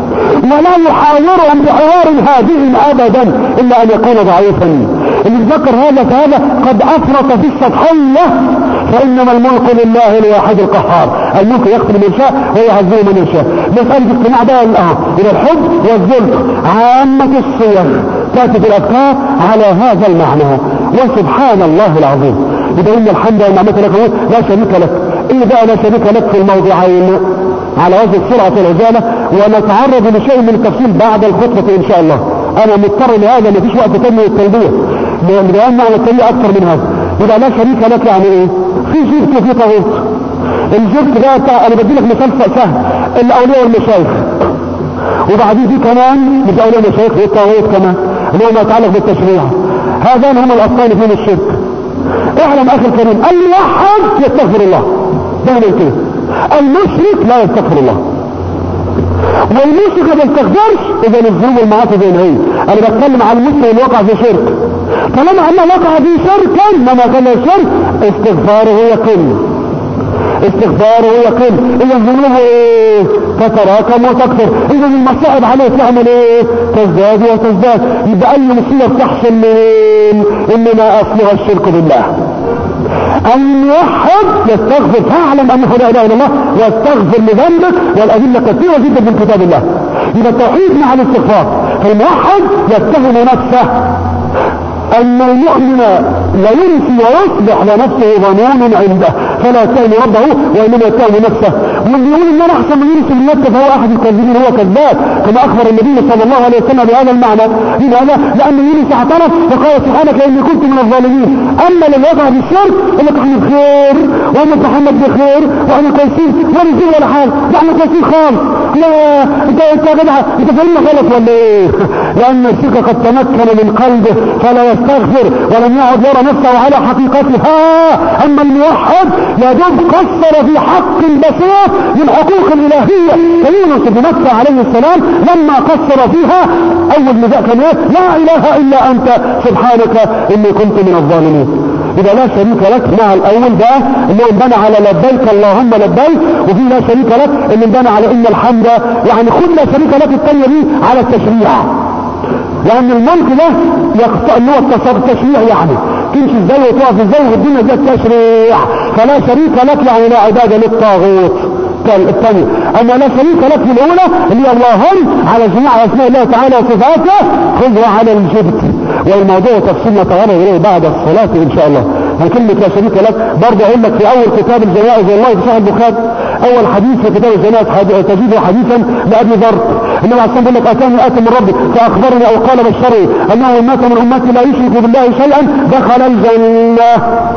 ولا يحاورهم بحوار هادئ ابدا الا ان يكون ضعيفا اللي ذكر هذا فهذا قد افرط في السطحية فانما الملك لله الواحد القهار الملك يقتل من شاء ويعزل من يشاء مسألة اجتماع بقى الان الى الحب والذل عامة الصيغ تأتي في الافكار على هذا المعنى وسبحان الله العظيم إذا إن الحمد والنعمة لك لا شريك لك إيه بقى لا شريك لك في الموضعين على وجه السرعة والعجالة ونتعرض لشيء من التفصيل بعد الخطبة إن شاء الله أنا مضطر لهذا ما فيش وقت تاني للتلبية لأن على التلبية أكثر من هذا إذا لا شريك لك يعني إيه في جبت وفي طاغوت الجبت ده بتاع أنا بدي لك مثال سهل الأولياء والمشايخ وبعدين في كمان مش أولياء المشايخ والطاغوت كمان اللي هو ما يتعلق بالتشريع هذان هم الأصلين فيهم الشرك اعلم أخي الكريم الموحد يستغفر الله دائما كده المشرك لا يستغفر الله والمشرك ما يستغفرش اذا الذنوب والمعاصي زي ما هي انا بتكلم عن المسلم اللي وقع في شرك طالما انه وقع في شرك ما كان الشرك استغفاره يقل استغفاره يقل اذا الذنوب ايه تتراكم وتكثر اذا المصائب عليه تعمل ايه تزداد وتزداد يبقى اي مصيبه تحصل من انما اصلها الشرك بالله الموحد يستغفر فاعلم انه لا اله الا الله واستغفر لذنبك والادله كثيره جدا من كتاب الله يبقى التوحيد مع الاستغفار فالموحد يتهم نفسه ان المؤمن لينسي ويصبح لنفسه ظنون عنده فلا يتهم ربه وانما يتهم نفسه واللي يقول ان انا احسن من يونس بن متى فهو احد الكاذبين هو كذاب كما اخبر النبي صلى الله عليه وسلم بهذا المعنى لماذا؟ لان يونس اعترف وقال سبحانك اني كنت من الظالمين اما لما وقع في الشرك يقول لك احنا بخير وانا محمد بخير واحنا كويسين ولا زين ولا حال احنا كويسين خالص لا انت انت يا جدع انت فاهمنا غلط ولا ايه؟ لان الشرك قد تمكن من قلبه فلا يستغفر ولم يعد يرى نفسه على حقيقتها اما الموحد يا دوب قصر في حق بسيط من حقوق الالهيه فيونس بن مكه عليه السلام لما قصر فيها اول نداء كان ايه؟ لا اله الا انت سبحانك اني كنت من الظالمين اذا لا شريك لك مع الاول ده اللي انبنى على لبيك اللهم لبيك وفي لا شريك لك اللي انبنى على ان الحمد يعني خد لا شريك لك الثانيه دي على التشريع لان الملك ده يقطع اللي هو التشريع يعني تمشي ازاي وتقف ازاي والدنيا دي التشريع فلا شريك لك يعني لا عباده للطاغوت الثانية اما لا شريك لك في الاولى اللي هي اللهم على جميع اسماء الله تعالى وصفاته خذها على الجبت والموضوع تفصيل نتعرض اليه بعد الصلاة ان شاء الله كلمة لا شريك لك برضه اقول لك في اول كتاب الجنائز والله في صحيح البخاري اول حديث في كتاب الجنائز تجده حديثا لابي ذر النبي عليه الصلاه لك اتاني اتي من ربي فاخبرني او قال بشري انه من مات من امتي لا يشرك بالله شيئا دخل الجنه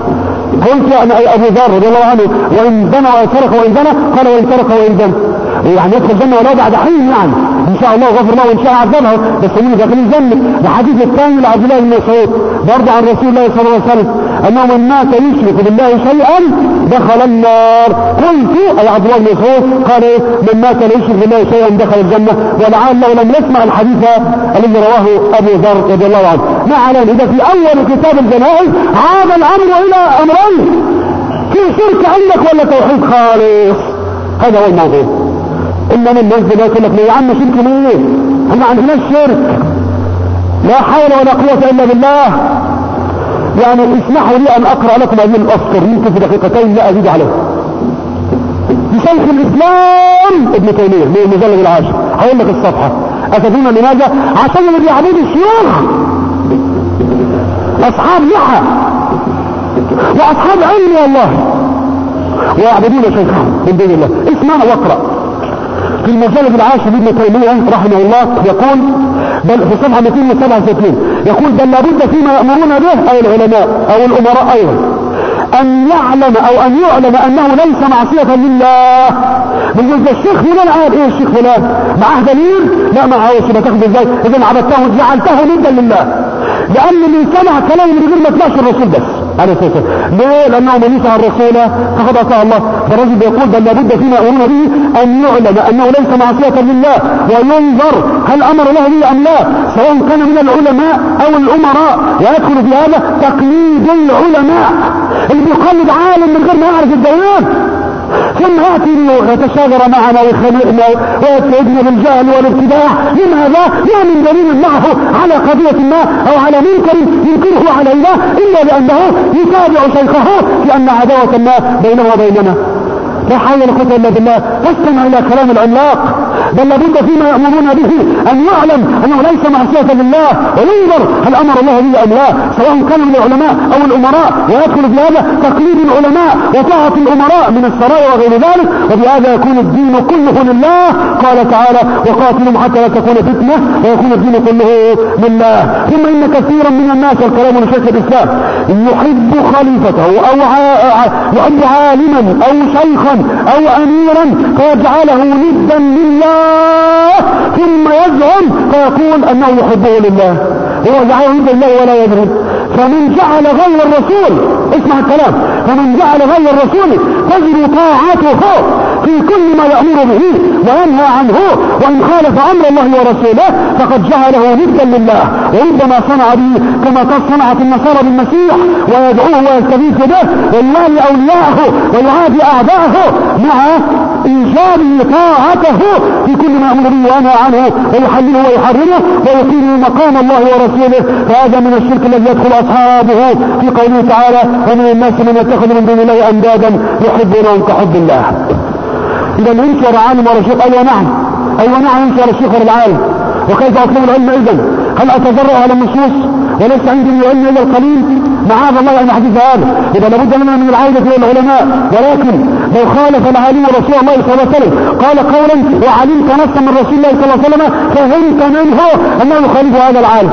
قلت انا ابو ذر رضي الله عنه وان زنى وان سرق وان زنى قال وان سرق وان زنى يعني يدخل الجنه ولو بعد حين يعني ان شاء الله غفر الله وان شاء عذبه بس هم داخل الجنه الحديث الثاني لعبد الله بن مسعود برضه عن رسول الله صلى الله عليه وسلم انه من مات يشرك بالله شيئا دخل النار قلت اي عبد الله بن مسعود قال ايه من مات لا يشرك بالله شيئا دخل الجنه ولعله لم يسمع الحديث الذي رواه ابو ذر رضي الله عنه ما علينا اذا في اول كتاب الجنائز عاد الامر الى امرين في شرك عندك ولا توحيد خالص هذا هو الموضوع إلا من نزل يقول لك يا عم شرك مين احنا ما عندناش شرك لا حول ولا قوة إلا بالله يعني اسمحوا لي أن أقرأ لكم هذه الأسطر يمكن في دقيقتين لا أزيد عليه بشيخ الإسلام ابن تيمية من المجلد العاشر هقول لك الصفحة أتدرون لماذا؟ عشان اللي بيعبدوا الشيوخ أصحاب لحى وأصحاب علم والله ويعبدون شيخهم من دون الله اسمعنا واقرأ في المجلد العاشر ابن تيمية رحمه الله يقول بل في صفحة 267 يقول بل لابد فيما يأمرون به أو العلماء أو الأمراء أيضا أن يعلم أو أن يعلم أنه ليس معصية لله بالنسبة الشيخ فلان عاد إيه الشيخ فلان معاه دليل لا معهوش يبقى تاخد ازاي إذا عبدته جعلته ندا لله لأن اللي سمع كلام من غير ما تلاش الرسول بس عليه الصلاة والسلام ليه؟ لأنه من يسعى الرسول فقد أطاع الله فالرجل بيقول بل لابد فيما أمرنا به أن يعلم أنه ليس معصية لله وينظر هل أمر الله به أم لا سواء كان من العلماء أو الأمراء ويدخل في هذا تقليد العلماء اللي بيقلد عالم من غير ما يعرف الديان ثم يأتي ويتشاجر معنا ويخلقنا ويتعبنا بالجهل والابتداع لماذا؟ ما من دليل معه على قضية ما أو على منكر ينكره علينا إلا لأنه يتابع شيخه لأن عداوة ما بينه وبيننا لا حول ولا قوه الا بالله تستمع الى كلام العملاق بل لابد فيما يامرون به ان يعلم انه ليس معصيه لله وينظر هل امر الله به ام لا سواء كان من العلماء او الامراء ويدخل في هذا تقليد العلماء وطاعه الامراء من السرايا وغير ذلك وبهذا يكون الدين كله لله قال تعالى وقاتلهم حتى لا تكون فتنه ويكون الدين كله لله ثم ان كثيرا من الناس والكلام لشيخ الاسلام يحب خليفته او يحب عالما او شيخا او اميرا فيجعله ندا لله ثم يزعم فيقول انه يحبه لله هو جعله ندا لله ولا يدري فمن جعل غير الرسول اسمع الكلام فمن جعل غير الرسول تجد طاعته في كل ما يأمر به وينهى عنه وإن خالف أمر الله ورسوله فقد جعله ندا لله وربما صنع به كما صنعت النصارى بالمسيح ويدعوه ويستغيث به ويوالي أولياءه ويعادي أعداءه مع إيجاب طاعته في كل ما يأمر به وينهى عنه ويحلله ويحرمه ويقيم مقام الله ورسوله فهذا من الشرك الذي يدخل أصحابه في قوله تعالى ومن الناس من يتخذ من دون الله أندادا يحبونهم كحب الله إذا يمشي ورا عالم ورا شيخ أيوة نعم أيوة نعم يمشي ورا الشيخ ورا العالم وكيف أطلب العلم إذا هل أتجرأ على النصوص وليس عندي من العلم الا القليل معاذ الله ان احدث هذا اذا لابد لنا من العوده الى العلماء ولكن لو خالف العالم رسول الله صلى الله عليه وسلم قال قولا وعلمت نصا من رسول الله صلى الله عليه وسلم فهمت منه انه يخالف هذا العالم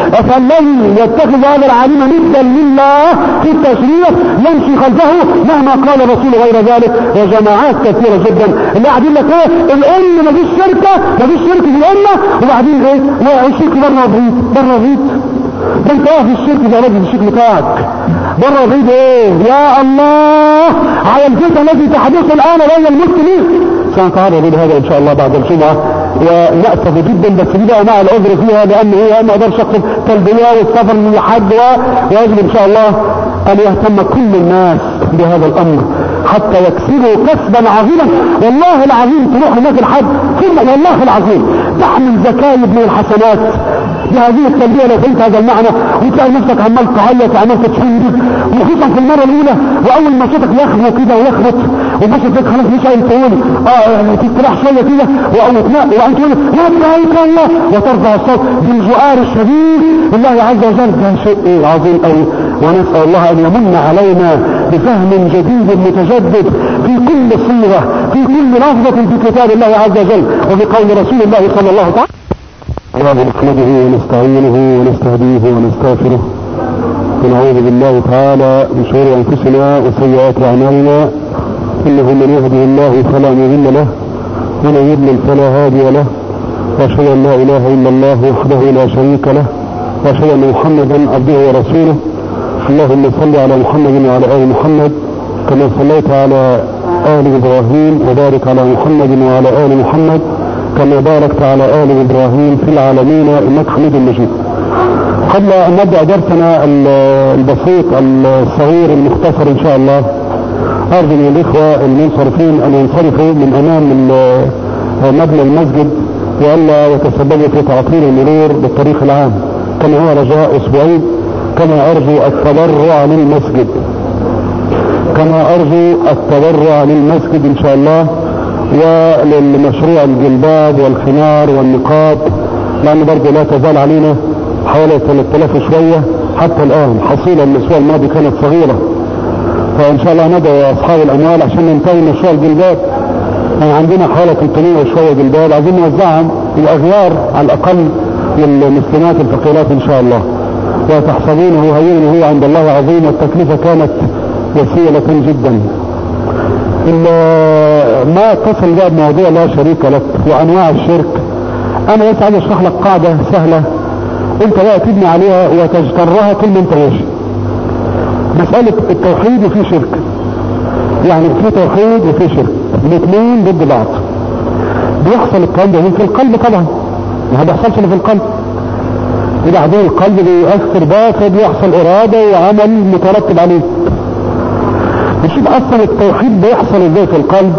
فالذي يتخذ هذا العالم ندا لله في التشريع يمشي خلفه مهما قال الرسول غير ذلك وجماعات كثيرة جدا اللي قاعدين لك ايه الام ما فيش شركة ما فيش شركة في الامة وبعدين ايه الشرك بره البيت بره البيت ده انت واقف الشرك ده راجل الشرك بتاعك بره البيت ايه يا الله على الفتن التي تحدث الان بين المسلمين سنتعرض لهذا ان شاء الله بعد الجمعة ونأسف جدا بس دي بقى مع العذر فيها لان هي ما اقدرش اقصد تلبية والسفر للحج ويجب ان شاء الله ان يهتم كل الناس بهذا الامر حتى يكسبوا كسبا عظيما والله العظيم تروح هناك الحج ثم والله العظيم تحمل زكايب من الحسنات بهذه التلبية لو فهمت هذا المعنى وتلاقي نفسك عمال تعيط وعمال تتشنجد وخصوصا في المرة الأولى وأول ما صوتك يخبط كده ويخبط وبص تلاقيك خلاص مش عايز تقول اه تستراح شوية كده وأنت تقول لبيك الله وترفع الصوت بالجؤار الشديد لله عز وجل ده شيء عظيم قوي ونسأل الله أن يمن علينا بفهم جديد متجدد في كل صيغة في كل لفظة في كتاب الله عز وجل وبقول رسول الله صلى الله تعالى الله نحمده ونستعينه ونستهديه ونستغفره ونعوذ بالله تعالى من شرور انفسنا وسيئات اعمالنا انه من يهده الله فلا مضل له ومن يضلل فلا هادي له واشهد ان لا اله الا الله وحده لا شريك له واشهد ان محمدا عبده ورسوله اللهم صل على محمد وعلى ال محمد كما صليت على ال ابراهيم وبارك على محمد وعلى ال محمد كما باركت على آل إبراهيم في العالمين إنك حميد مجيد قبل أن نبدأ درسنا البسيط الصغير المختصر إن شاء الله أرجو من الإخوة المنصرفين أن ينصرفوا من أمام مبنى المسجد وألا يتسببوا في تعطيل المرور بالطريق العام كما هو رجاء أسبوعين كما أرجو التبرع للمسجد كما أرجو التبرع للمسجد إن شاء الله وللمشروع الجلباب والخمار والنقاب لأن برضه لا تزال علينا حوالي 3000 شوية حتى الآن حصيلة الأسبوع الماضي كانت صغيرة فإن شاء الله ندعو أصحاب الأموال عشان ننتهي مشروع الجلباب يعني عندنا حوالي 300 وشوية جلباب عايزين نوزعهم الأغيار على الأقل للمسلمات الفقيرات إن شاء الله وتحسبونه هينا هو عند الله عظيم والتكلفة كانت وسيلة جدا ما اتصل بقى بموضوع لا شريك لك وانواع الشرك انا بس عايز اشرح لك قاعدة سهلة انت بقى تبني عليها وتجترها كل ما انت ماشي مسألة التوحيد وفي شرك يعني في توحيد وفي شرك الاثنين ضد بعض بيحصل الكلام ده في القلب طبعا ما بيحصلش في القلب وبعدين القلب بيأثر بقى فبيحصل ارادة وعمل مترتب عليه نشوف اصلا التوحيد بيحصل ازاي في القلب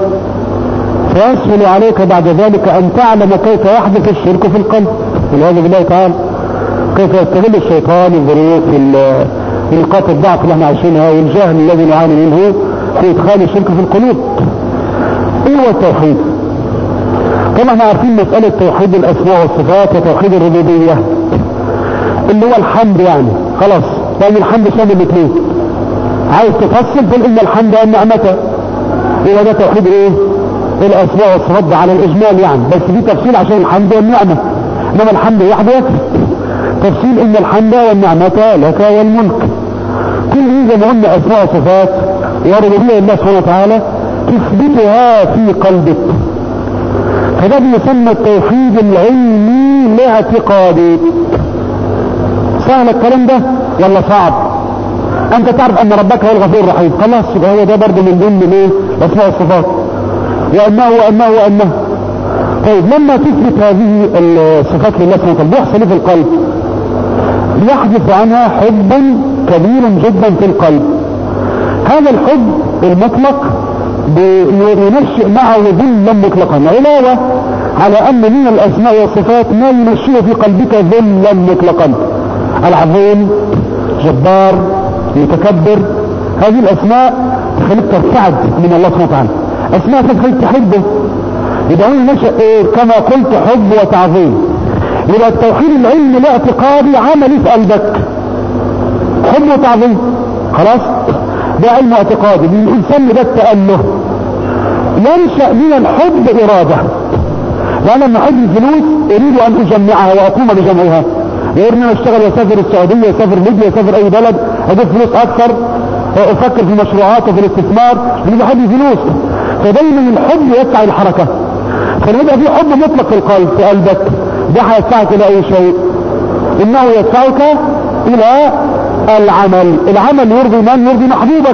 فيسهل عليك بعد ذلك ان تعلم كيف يحدث الشرك في القلب والعياذ بالله تعالى كيف يستغل الشيطان الظروف نقاط الضعف اللي احنا عايشينها والجهل الذي نعاني منه في ادخال الشرك في القلوب ايه هو التوحيد طبعا احنا عارفين مسألة توحيد الاسماء والصفات وتوحيد الربوبية اللي هو الحمد يعني خلاص لان الحمد شامل الاثنين عايز تفصل تقول ان الحمد والنعمة هو ده توحيد ايه الاسماء والصفات على الاجمال يعني بس في تفصيل عشان الحمد والنعمة انما الحمد وحده يكفي تفصيل ان الحمد والنعمة لك والملك كل زي ما قلنا اسماء وصفات وربوبية الله سبحانه وتعالى تثبتها في قلبك فده بيسمى التوحيد العلمي لاعتقادي سهل الكلام ده ولا صعب انت تعرف ان ربك هو الغفور الرحيم خلاص يبقى هو ده برضه من ضمن ايه اسماء الصفات وانه وانه وانه طيب لما تثبت هذه الصفات لله سبحانه وتعالى بيحصل ايه في القلب بيحدث عنها حبا كبيرا جدا في القلب هذا الحب المطلق ينشئ معه ذلا مطلقا علاوة على ان من الاسماء والصفات ما ينشئ في قلبك ذلا مطلقا العظيم جبار متكبر هذه الاسماء تخليك ترتعد من الله سبحانه وتعالى اسماء تخليك تحبه يبقى هو نشأ ايه كما قلت حب وتعظيم يبقى التوحيد العلمي الاعتقادي عملي في قلبك حب وتعظيم خلاص ده علم اعتقادي الانسان ده التأله ينشأ من الحب ارادة وانا لما احب الفلوس اريد ان اجمعها واقوم بجمعها غير ان اشتغل واسافر السعودية اسافر ليبيا اسافر اي بلد اجيب فلوس اكثر افكر في مشروعات وفي الاستثمار اللي بحب الفلوس فدايما الحب يدفع الحركة فلما يبقى في حب مطلق في القلب في قلبك ده هيدفعك الى اي شيء انه يدفعك الى العمل العمل يرضي من يرضي محبوبك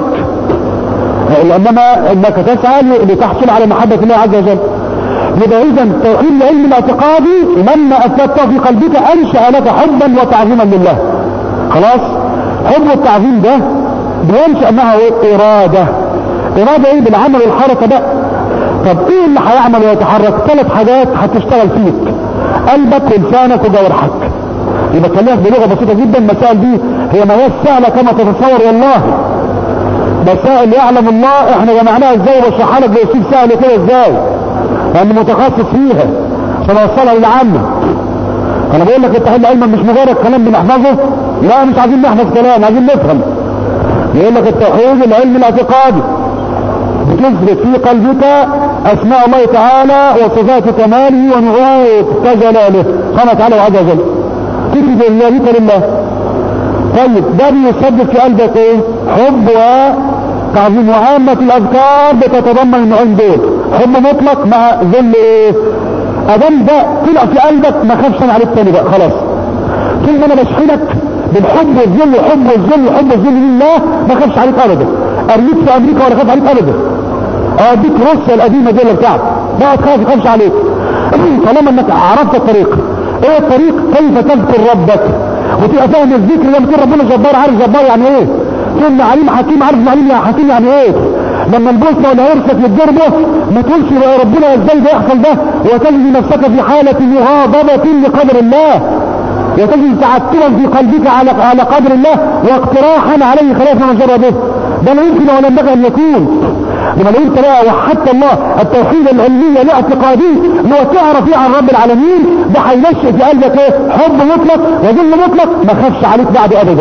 انما انك تسعى لتحصل على محبة الله عز وجل يبقى اذا توحيد العلم الاعتقادي لما اثبته في قلبك انشأ لك حبا وتعظيما لله خلاص حب التعظيم ده بينشأ معه ارادة ارادة ايه بالعمل والحركة ده طب ايه اللي هيعمل ويتحرك ثلاث حاجات هتشتغل فيك قلبك ولسانك وجوارحك يبقى كلمك بلغة بسيطة جدا المسائل دي هي ما هي سهلة كما تتصور والله مسائل يعلم الله احنا جمعناها ازاي وبشرحها لك باسلوب سهل كده ازاي لان متخصص فيها عشان اوصلها للعامة انا بقول لك التحليل علما مش مجرد كلام بنحفظه لا مش عايزين نحفظ كلام عايزين نفهم يقول لك التوحيد العلم الاعتقادي بتثبت في قلبك اسماء الله تعالى وصفات كماله ونعوت كجلاله سبحانه وتعالى وعز وجل تثبت لله لله طيب ده بيسبب في قلبك ايه حب وتعظيم وعامة الاذكار بتتضمن النوعين دول حب مطلق مع ذل ايه ادام ده طلع في قلبك ما خافش انا عليك تاني بقى خلاص طول ما انا بشحنك بالحب والذل وحب والذل وحب والذل لله ما خافش عليك ابدا ارميك في امريكا ولا خاف عليك ابدا اوديك روسيا القديمه دي اللي بتاعك لا تخاف تخافش عليك طالما انك عرفت الطريق ايه الطريق كيف تذكر ربك وتبقى فاهم الذكر لما تقول ربنا جبار عارف جبار يعني ايه تقول عليم حكيم عارف عليم حكيم يعني ايه لما البوسه ولا يرسك يتضربه ما تقولش يا ربنا ازاي ده يحصل ده وتجد نفسك في حاله مغاضبه لقدر الله وتجد تعتبا في قلبك على على قدر الله واقتراحا عليه خلاف ما جرى به ده لا يمكن ولا ينبغي ان يكون لما لو انت بقى وحدت الله التوحيد العلمي الاعتقادي اللي هو تعرف فيه عن رب العالمين ده هينشئ في قلبك ايه حب مطلق وذل مطلق ما خافش عليك بعد ابدا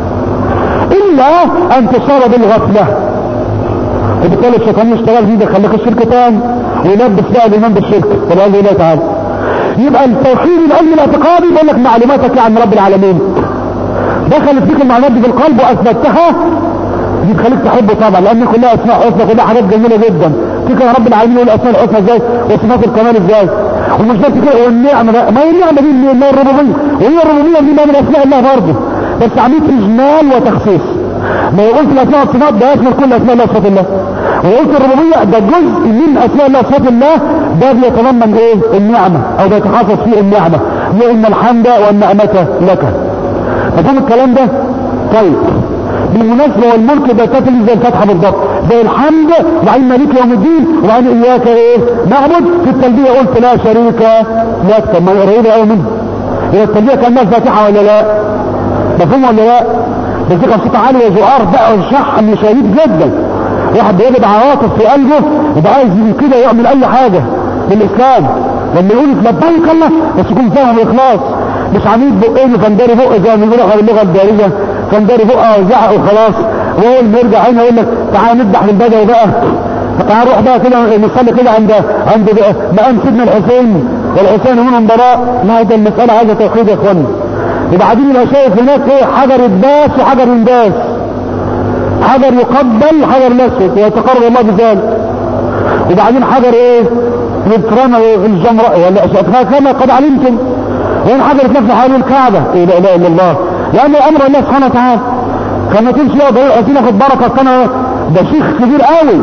الا ان تصاب بالغفله وبالتالي الشيطان يشتغل فيه يخليك الشرك تاني ويلبس بقى الايمان بالشرك والعياذ بالله تعالى يبقى التوحيد العلمي الاعتقادي بيقول لك معلوماتك عن رب العالمين دخلت فيك المعلومات دي في القلب واثبتها دي تخليك تحبه طبعا لان كلها اسماء حسنى كلها حاجات جميله جدا فكره رب العالمين يقول الاسماء الحسنى ازاي وصفات الكمال ازاي ومش بس كده والنعمه بقى ما هي النعمه دي اللي هي الربوبيه وهي الربوبيه دي من اسماء الله برضه بس عمليه اجمال وتخصيص ما قلت الاسماء والصفات ده يشمل كل اسماء الله وصفات الله وقلت الربوبيه ده جزء من اسماء الله وصفات الله ده بيتضمن ايه النعمه او بيتخصص فيه النعمه هي ان الحمد والنعمه لك مفهوم الكلام ده طيب بالمناسبة والملك ده تتلي زي الفتحة بالضبط زي الحمد وبعدين مالك يوم الدين وبعدين اياك ايه نعبد في التلبية قلت لا شريك لك طب ما قريبة قوي منه هي التلبية كانها فاتحة ولا لا مفهوم ولا لا بس دي قصيدة عالية زؤار بقى وشحن شديد جدا واحد بيجد عواطف في قلبه يبقى عايز من كده يعمل اي حاجة للاسلام لما يقول لبيك الله بس يكون فاهم الاخلاص مش عميد بقين وفنداري بق زي ما بيقولوا باللغه الدارجه فنداري بقه وزعق وخلاص واول ما يرجع هنا يقول لك تعال نذبح للبدوي بقى تعال نروح بقى كده نصلي كده عند عند مقام سيدنا الحسين والحسين منهم براء لا ده المساله عايزه توحيد يا اخوانا وبعدين يبقى شايف هناك ايه حجر يداس وحجر ينداس حجر يقبل حجر الاسود ويتقرب الله بذلك وبعدين حجر ايه يترمى في الجمرة ولا كما قد علمتم وين حجر يتلف حوالين الكعبة ايه لا اله الا الله لان امر الله سبحانه وتعالى كما تمشي يا ضريق عايزين ياخد بركة كان ده شيخ كبير قوي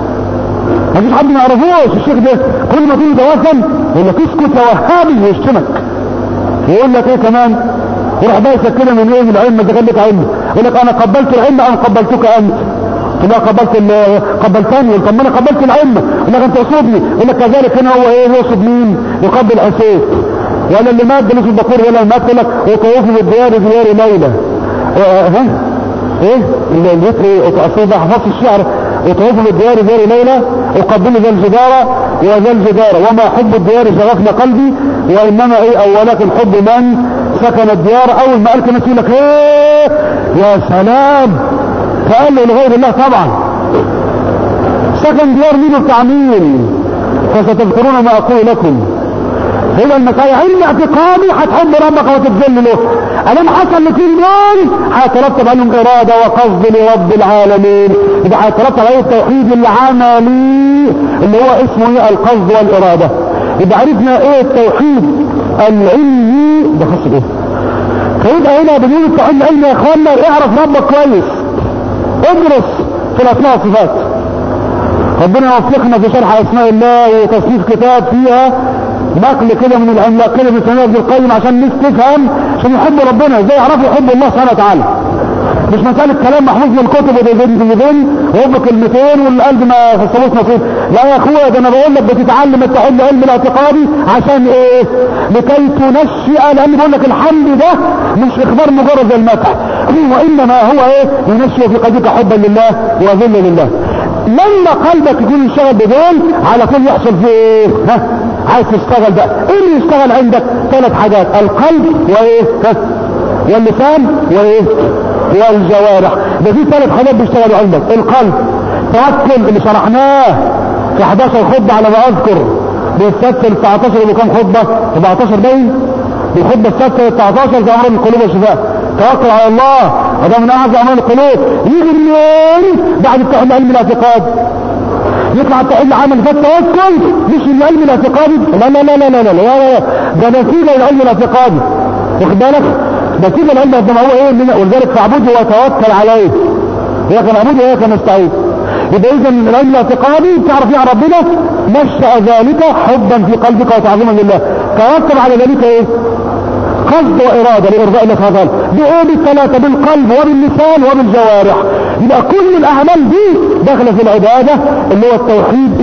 ما فيش حد ما يعرفوش الشيخ ده كل ما تيجي توفن يقول لك اسكت يا وهابي ويشتمك يقول لك ايه كمان يروح بايسك كده من ايه من العلم ده لك علم يقول لك انا قبلت العلم ام قبلتك انت لا قبلت قبلتني طب ما انا قبلت العلم يقول لك انت تقصدني يقول لك كذلك هنا هو ايه يقصد مين يقبل حسين ولا اللي مات بلوس البكور ولا مات يقول لك وطوفوا بالديار ديار ليلى ها ايه اللي يتري اصل ده حفظ الشعر اطوفوا بالديار ديار ليلى اقبلوا ذا الجدارة وذا الجدارة وما حب الديار شغفنا قلبي وانما ايه او ولكن حب من سكن الديار اول ما قال كلمة يقول لك ايه يا سلام فقال له لغير الله طبعا سكن ديار مين بتاع مين فستذكرون ما اقول لكم هو المسائل علم اعتقادي هتحب ربك وتتذل له ادام حصل الاثنين دول هيترتب عليهم اراده وقصد لرب العالمين يبقى هيترتب عليه التوحيد العملي اللي هو اسمه ايه القصد والاراده يبقى عرفنا ايه التوحيد العلمي ده خاص ايه فيبقى هنا بنقول التوحيد العلمي يا اخوانا اعرف ربك كويس ادرس في الاسماء والصفات ربنا يوفقنا في شرح اسماء الله وتصنيف كتاب فيها نقل كده من العملاق كده من سنة ابن القيم عشان الناس تفهم عشان يحبوا ربنا ازاي يعرفوا يحبوا الله سبحانه وتعالى مش مسألة كلام محفوظ من الكتب وبيزن بيزن وهو كلمتين والقلب ما فصلوش نصيب لا يا اخويا ده انا بقول لك بتتعلم التحل علم الاعتقادي عشان ايه لكي تنشئ لان بقول لك الحمد ده مش اخبار مجرد زي المدح وانما هو ايه ينشئ في قلبك حبا لله وذل لله لما قلبك يكون يشتغل بدول على طول يحصل في ايه ها عايز تشتغل بقى ايه اللي يشتغل عندك ثلاث حاجات القلب وايه ها واللسان وايه والجوارح ده في ثلاث حاجات بيشتغلوا عندك القلب توكل اللي شرحناه في 11 خطبه على ما اذكر بيتسلسل 19 وكم خطبه 17 باين الخطبه السادسه 19 في امر القلوب والشفاء توكل على الله وده من اعظم اعمال القلوب يجي منين بعد التوحيد علم الاعتقاد يطلع التوحيد العمل فالتوكل مش العلم الاعتقادي لا لا لا لا لا لا لا لا ده نتيجه للعلم الاعتقادي واخد بالك نتيجه للعلم ده هو ايه ولذلك فاعبده وتوكل عليه هي كان عبوده وهي كان استعيد يبقى اذا العلم الاعتقادي تعرف يا ربنا نشأ ذلك حبا في قلبك وتعظيما لله ترتب على ذلك ايه قصد وإرادة لإرضاء الله تعالى بإيه بالثلاثة بالقلب وباللسان وبالجوارح يبقى كل الأعمال دي داخلة في العبادة اللي هو التوحيد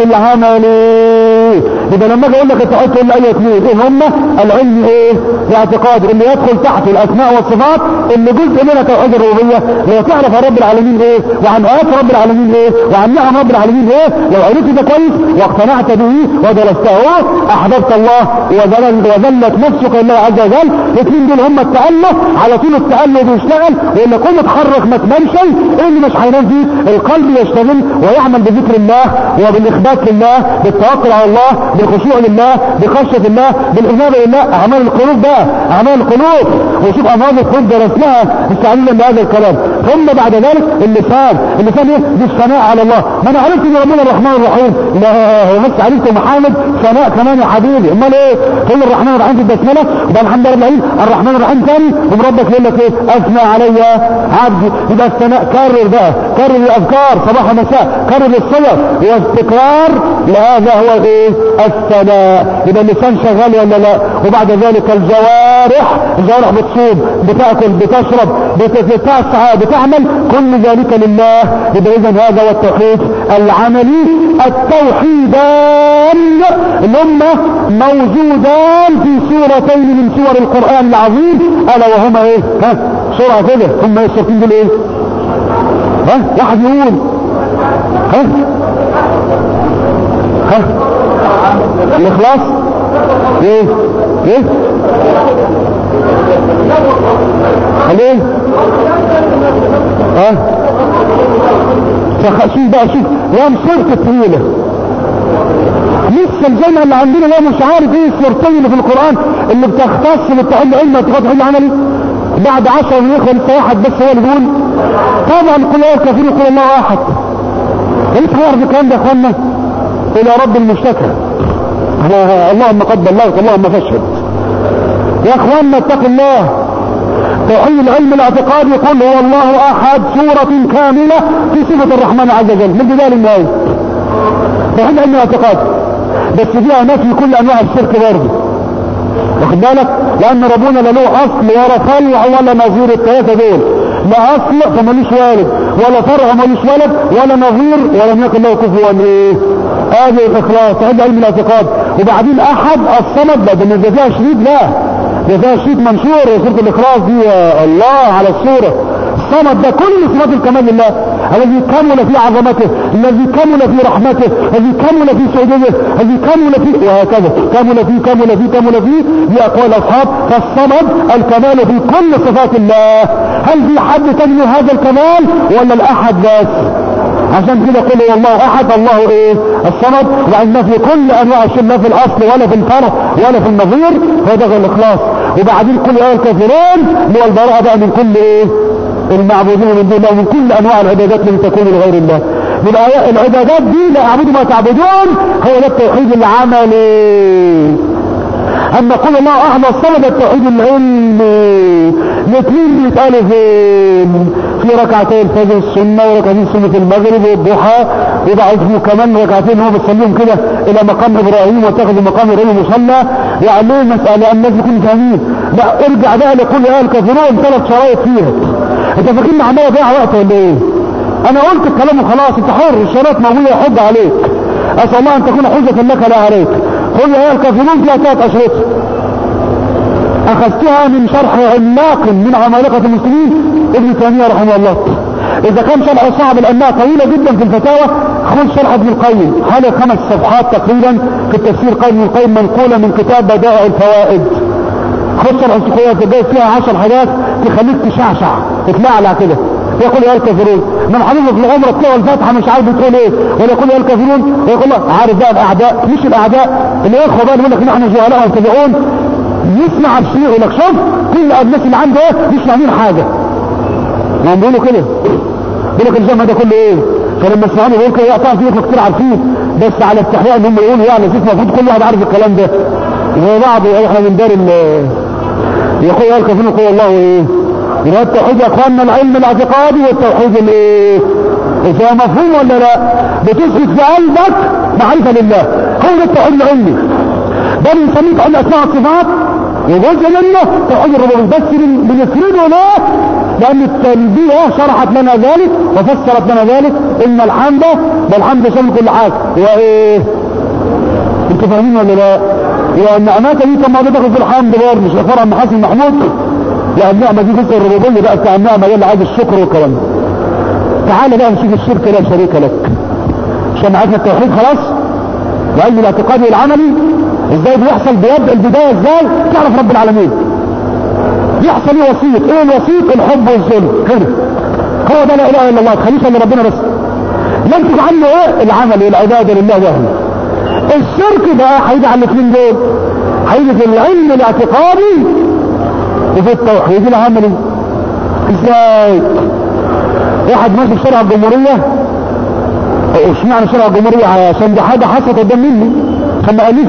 العملي يبقى لما اجي اقول لك التوحيد تقول لي اي اثنين ايه هم العلم ايه الاعتقاد اللي يدخل تحته الاسماء والصفات اللي جزء منها توحيد الربوبيه لو تعرف رب العالمين ايه وعن ايات رب العالمين ايه وعن نعم رب العالمين ايه لو عرفت ده كويس واقتنعت به ودرسته احببت الله وذل وذلت نفسك لله عز وجل الاثنين دول هم التأله على طول التأله بيشتغل ويقول لك قوم اتحرك ما تنامش ايه اللي مش هينام فيه القلب يشتغل ويعمل بذكر الله وبالاخبات لله بالتوكل على الله بالخشوع لله بخشية الله بالإنابة لله أعمال القلوب بقى أعمال القلوب وشوف أمراض القلوب درسناها استعلينا بهذا الكلام ثم بعد ذلك اللسان اللسان ايه دي الثناء على الله ما انا عرفت ان ربنا الرحمن الرحيم لا هو بس عرفت محمد ثناء كمان يا حبيبي امال ايه كل الرحمن الرحيم في البسمله وده الحمد لله العالمين الرحمن الرحيم ثاني ومربك يقول لك ايه اثنى علي عبدي يبقى الثناء كرر بقى كرر الاذكار صباح ومساء كرر الصور واستقرار لهذا هو ايه الثناء يبقى اللسان شغال ولا لا وبعد ذلك الجوارح الجوارح بتصوم بتاكل بتشرب بتسعى بتعمل كل ذلك لله يبقى اذا هذا هو التوحيد العملي التوحيدان اللي هم موجودان في سورتين من سور القرآن العظيم الا وهما ايه ها سورة كده هم ايه السورتين دول ايه ها واحد يقول ها ها الاخلاص ايه ايه ايه اه فشوف بقى شوف يا مصورة الطويلة لسه الجامعة اللي عندنا لا مش عارف ايه الصورتين اللي في القرآن اللي بتختص بالتحل علم وتختص علم عملي بعد عشر من الاخوة لسه واحد بس هو اللي بيقول طبعا كل ايه كثير يقول الله واحد انت هيعرف الكلام ده يا اخوانا الى رب المشتكى اللهم قد بلغت اللهم فاشهد يا اخوانا اتقوا الله توحيد العلم الاعتقاد يقول هو الله احد سورة كاملة في صفة الرحمن عز وجل من بداية النهاية توحيد علم الاعتقاد بس فيها نفي كل انواع الشرك برضه واخد بالك لان ربنا لا له اصل ولا فرع ولا نظير الثلاثه دول لا اصل فماليش والد ولا فرع ماليش ولد ولا نظير ولم يكن له كفوا ايه هذه الاخلاص توحيد علم الاعتقاد وبعدين احد الصمد لا ده ده فيها شريك لا ده فيها شريك منشور سوره الاخلاص دي يا الله على الصوره الصمد ده كل صفات الكمال لله الذي كمل في عظمته الذي كمل في رحمته الذي كمل في سعوديته الذي كمل في وهكذا كمل في كمل في كمل في دي اقوال اصحاب فالصمد الكمال في كل صفات الله هل في حد تجني هذا الكمال ولا الاحد بس عشان كده قل هو الله احد الله ايه الصمد لان في كل انواع الشيء لا في الاصل ولا في الفرع ولا في النظير هو ده الاخلاص وبعدين كل ايه الكافرون هو البراءه بقى من كل ايه المعبودين من دون الله من كل انواع العبادات التي تكون لغير الله يبقى العبادات دي لا اعبدوا ما تعبدون هو ده التوحيد العملي اما قول الله احد الصمد التوحيد العلمي الاثنين بيتقالوا فين في ركعتين الفجر السنه وركعتين سنه المغرب والضحى وبعضهم كمان ركعتين هو بيصليهم كده الى مقام ابراهيم واتخذوا مقام ابراهيم مصلى يعني ليه مساله الناس يكونوا فاهمين لا ارجع بقى لكل ايه الكافرون ثلاث شرايط فيها انت فاكرني عمال اضيع وقت ولا ايه انا قلت الكلام وخلاص انت حر الشرايط موجوده يحج عليك اسال الله ان تكون حجه لك لا عليك قل يا الكافرون فيها ثلاث اشرطه اخذتها من شرح عملاق من عمالقة المسلمين ابن تيمية رحمه الله اذا كان شرح صعب الانواع طويلة جدا في الفتاوى خذ شرح ابن القيم حوالي خمس صفحات تقريبا في التفسير قيم ابن القيم منقولة من كتاب بدائع الفوائد خذ شرح السقوية تجاوز فيها عشر حاجات تخليك تشعشع تتلعلع كده يقول يا الكافرون من حضرتك في العمرة بتوع الفاتحة مش عارف بتقول ايه ولا يقول يا الكافرون ويقول الله عارف بقى الاعداء مش الاعداء الاخوة بقى يقول لك ان احنا جهلاء مبتدعون يسمع الشيء يقول لك شوف كل الناس اللي عنده ايه مش فاهمين حاجه هم بيقولوا كده بيقول لك الجامعه ده كله ايه فلما يسمعوني يقول كده يقطع فيه كتير عارفين بس على استحياء ان هم يقولوا يعني المفروض كل واحد عارف الكلام ده زي بعض احنا من دار يقول يا الكافرون يقول الله ايه يبقى التوحيد يا اخواننا العلم الاعتقادي والتوحيد الايه اذا مفهوم ولا لا بتثبت في قلبك معرفه لله هو ده التوحيد العلمي ده بنسميه توحيد اسماء الصفات وجزء منه توحيد الربوبيه بس بنفرده ليه لان التنبيه شرحت لنا ذلك وفسرت لنا ذلك ان الحمد ده الحمد شامل كل حاجه وايه انتوا فاهمين ولا لا وان نعمات دي كما بتاخد في الحمد برضه مش فرع محاسن محمود لا النعمه دي جزء الربوبيه بقى بتاع النعمه اللي عايز الشكر والكلام ده تعال بقى نشوف الشرك لا شريك لك عشان عرفنا التوحيد خلاص وعلم الاعتقادي والعملي ازاي بيحصل بيبدا البدايه ازاي تعرف رب العالمين يحصل ايه وسيط ايه الوسيط الحب والظلم كده هو ده لا اله الا الله تخليش الا ربنا بس ينتج عنه ايه العمل والعباده لله وحده الشرك بقى هيجي على الاثنين دول هيجي في العلم الاعتقادي وفي التوحيد العملي ازاي واحد ماشي في شارع الجمهوريه اشمعنى شارع الجمهوريه عشان دي حاجه حصلت قدام مني عشان ما قاليش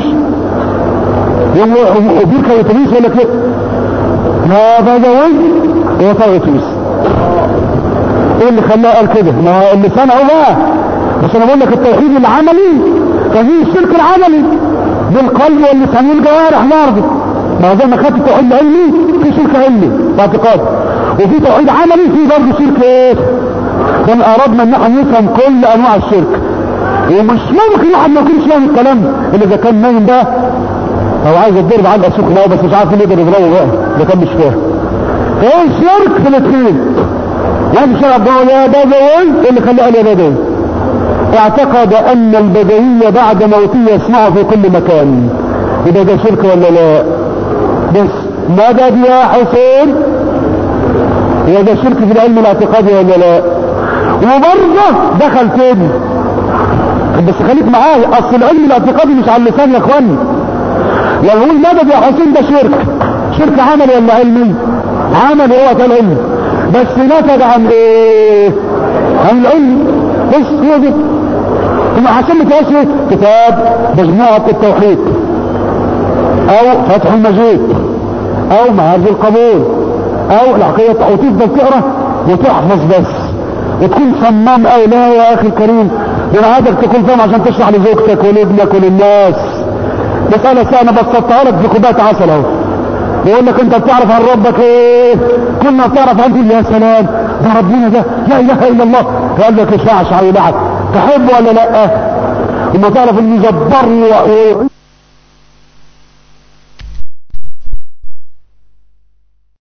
وبيركب اتوبيس يقول لك ايه هذا زوج هو طاق اتوبيس ايه اللي خلاه قال كده ما هو اللسان اهو بقى بس انا بقول لك التوحيد العملي ففي الشرك العملي بالقلب واللسان والجوارح برضه ما زي ما خدت التوحيد العلمي في شرك علمي باعتقاد وفي توحيد عملي في برضه شرك ايه كان اردنا ان احنا نفهم كل انواع الشرك ومش ممكن واحد ما يكونش فاهم الكلام اللي اذا كان نايم ده او عايز يتضرب على السوق ده بس مش عارف اللي يقدر يضربه بقى ده كان مش فاهم ايه الشرك في الاثنين يعني شرع يا بدوي اللي خلاه قال يا بدوي اعتقد ان البدوي بعد موته يسمعه في كل مكان يبقى ده شرك ولا لا بس مدد يا حسين هو ده شرك في العلم الاعتقادي ولا لا وبرضه دخل تاني بس خليك معايا اصل العلم الاعتقادي مش على اللسان يا اخواني لو نقول مدد يا حسين ده شرك شرك عملي ولا علمي عملي هو ده العلم بس نتج عن ايه عن العلم بس هو ده ثم عشان متقاش ايه كتاب مجموعة التوحيد او فتح المجيد او معارض القبول او العقيدة او تفضل تقرا وتحفظ بس وتكون صمام او لا يا اخي الكريم ده انا عايزك تكون فاهم عشان تشرح لزوجتك ولابنك وللناس مسألة سنة بسطتها لك في كوباية عسل اهو يقول لك انت بتعرف عن ربك ايه كل ما بتعرف عنه يا سلام ده ربنا ده لا اله الا الله قال لك اشعشع ويلعب تحبه ولا لا وما تعرف انه جبار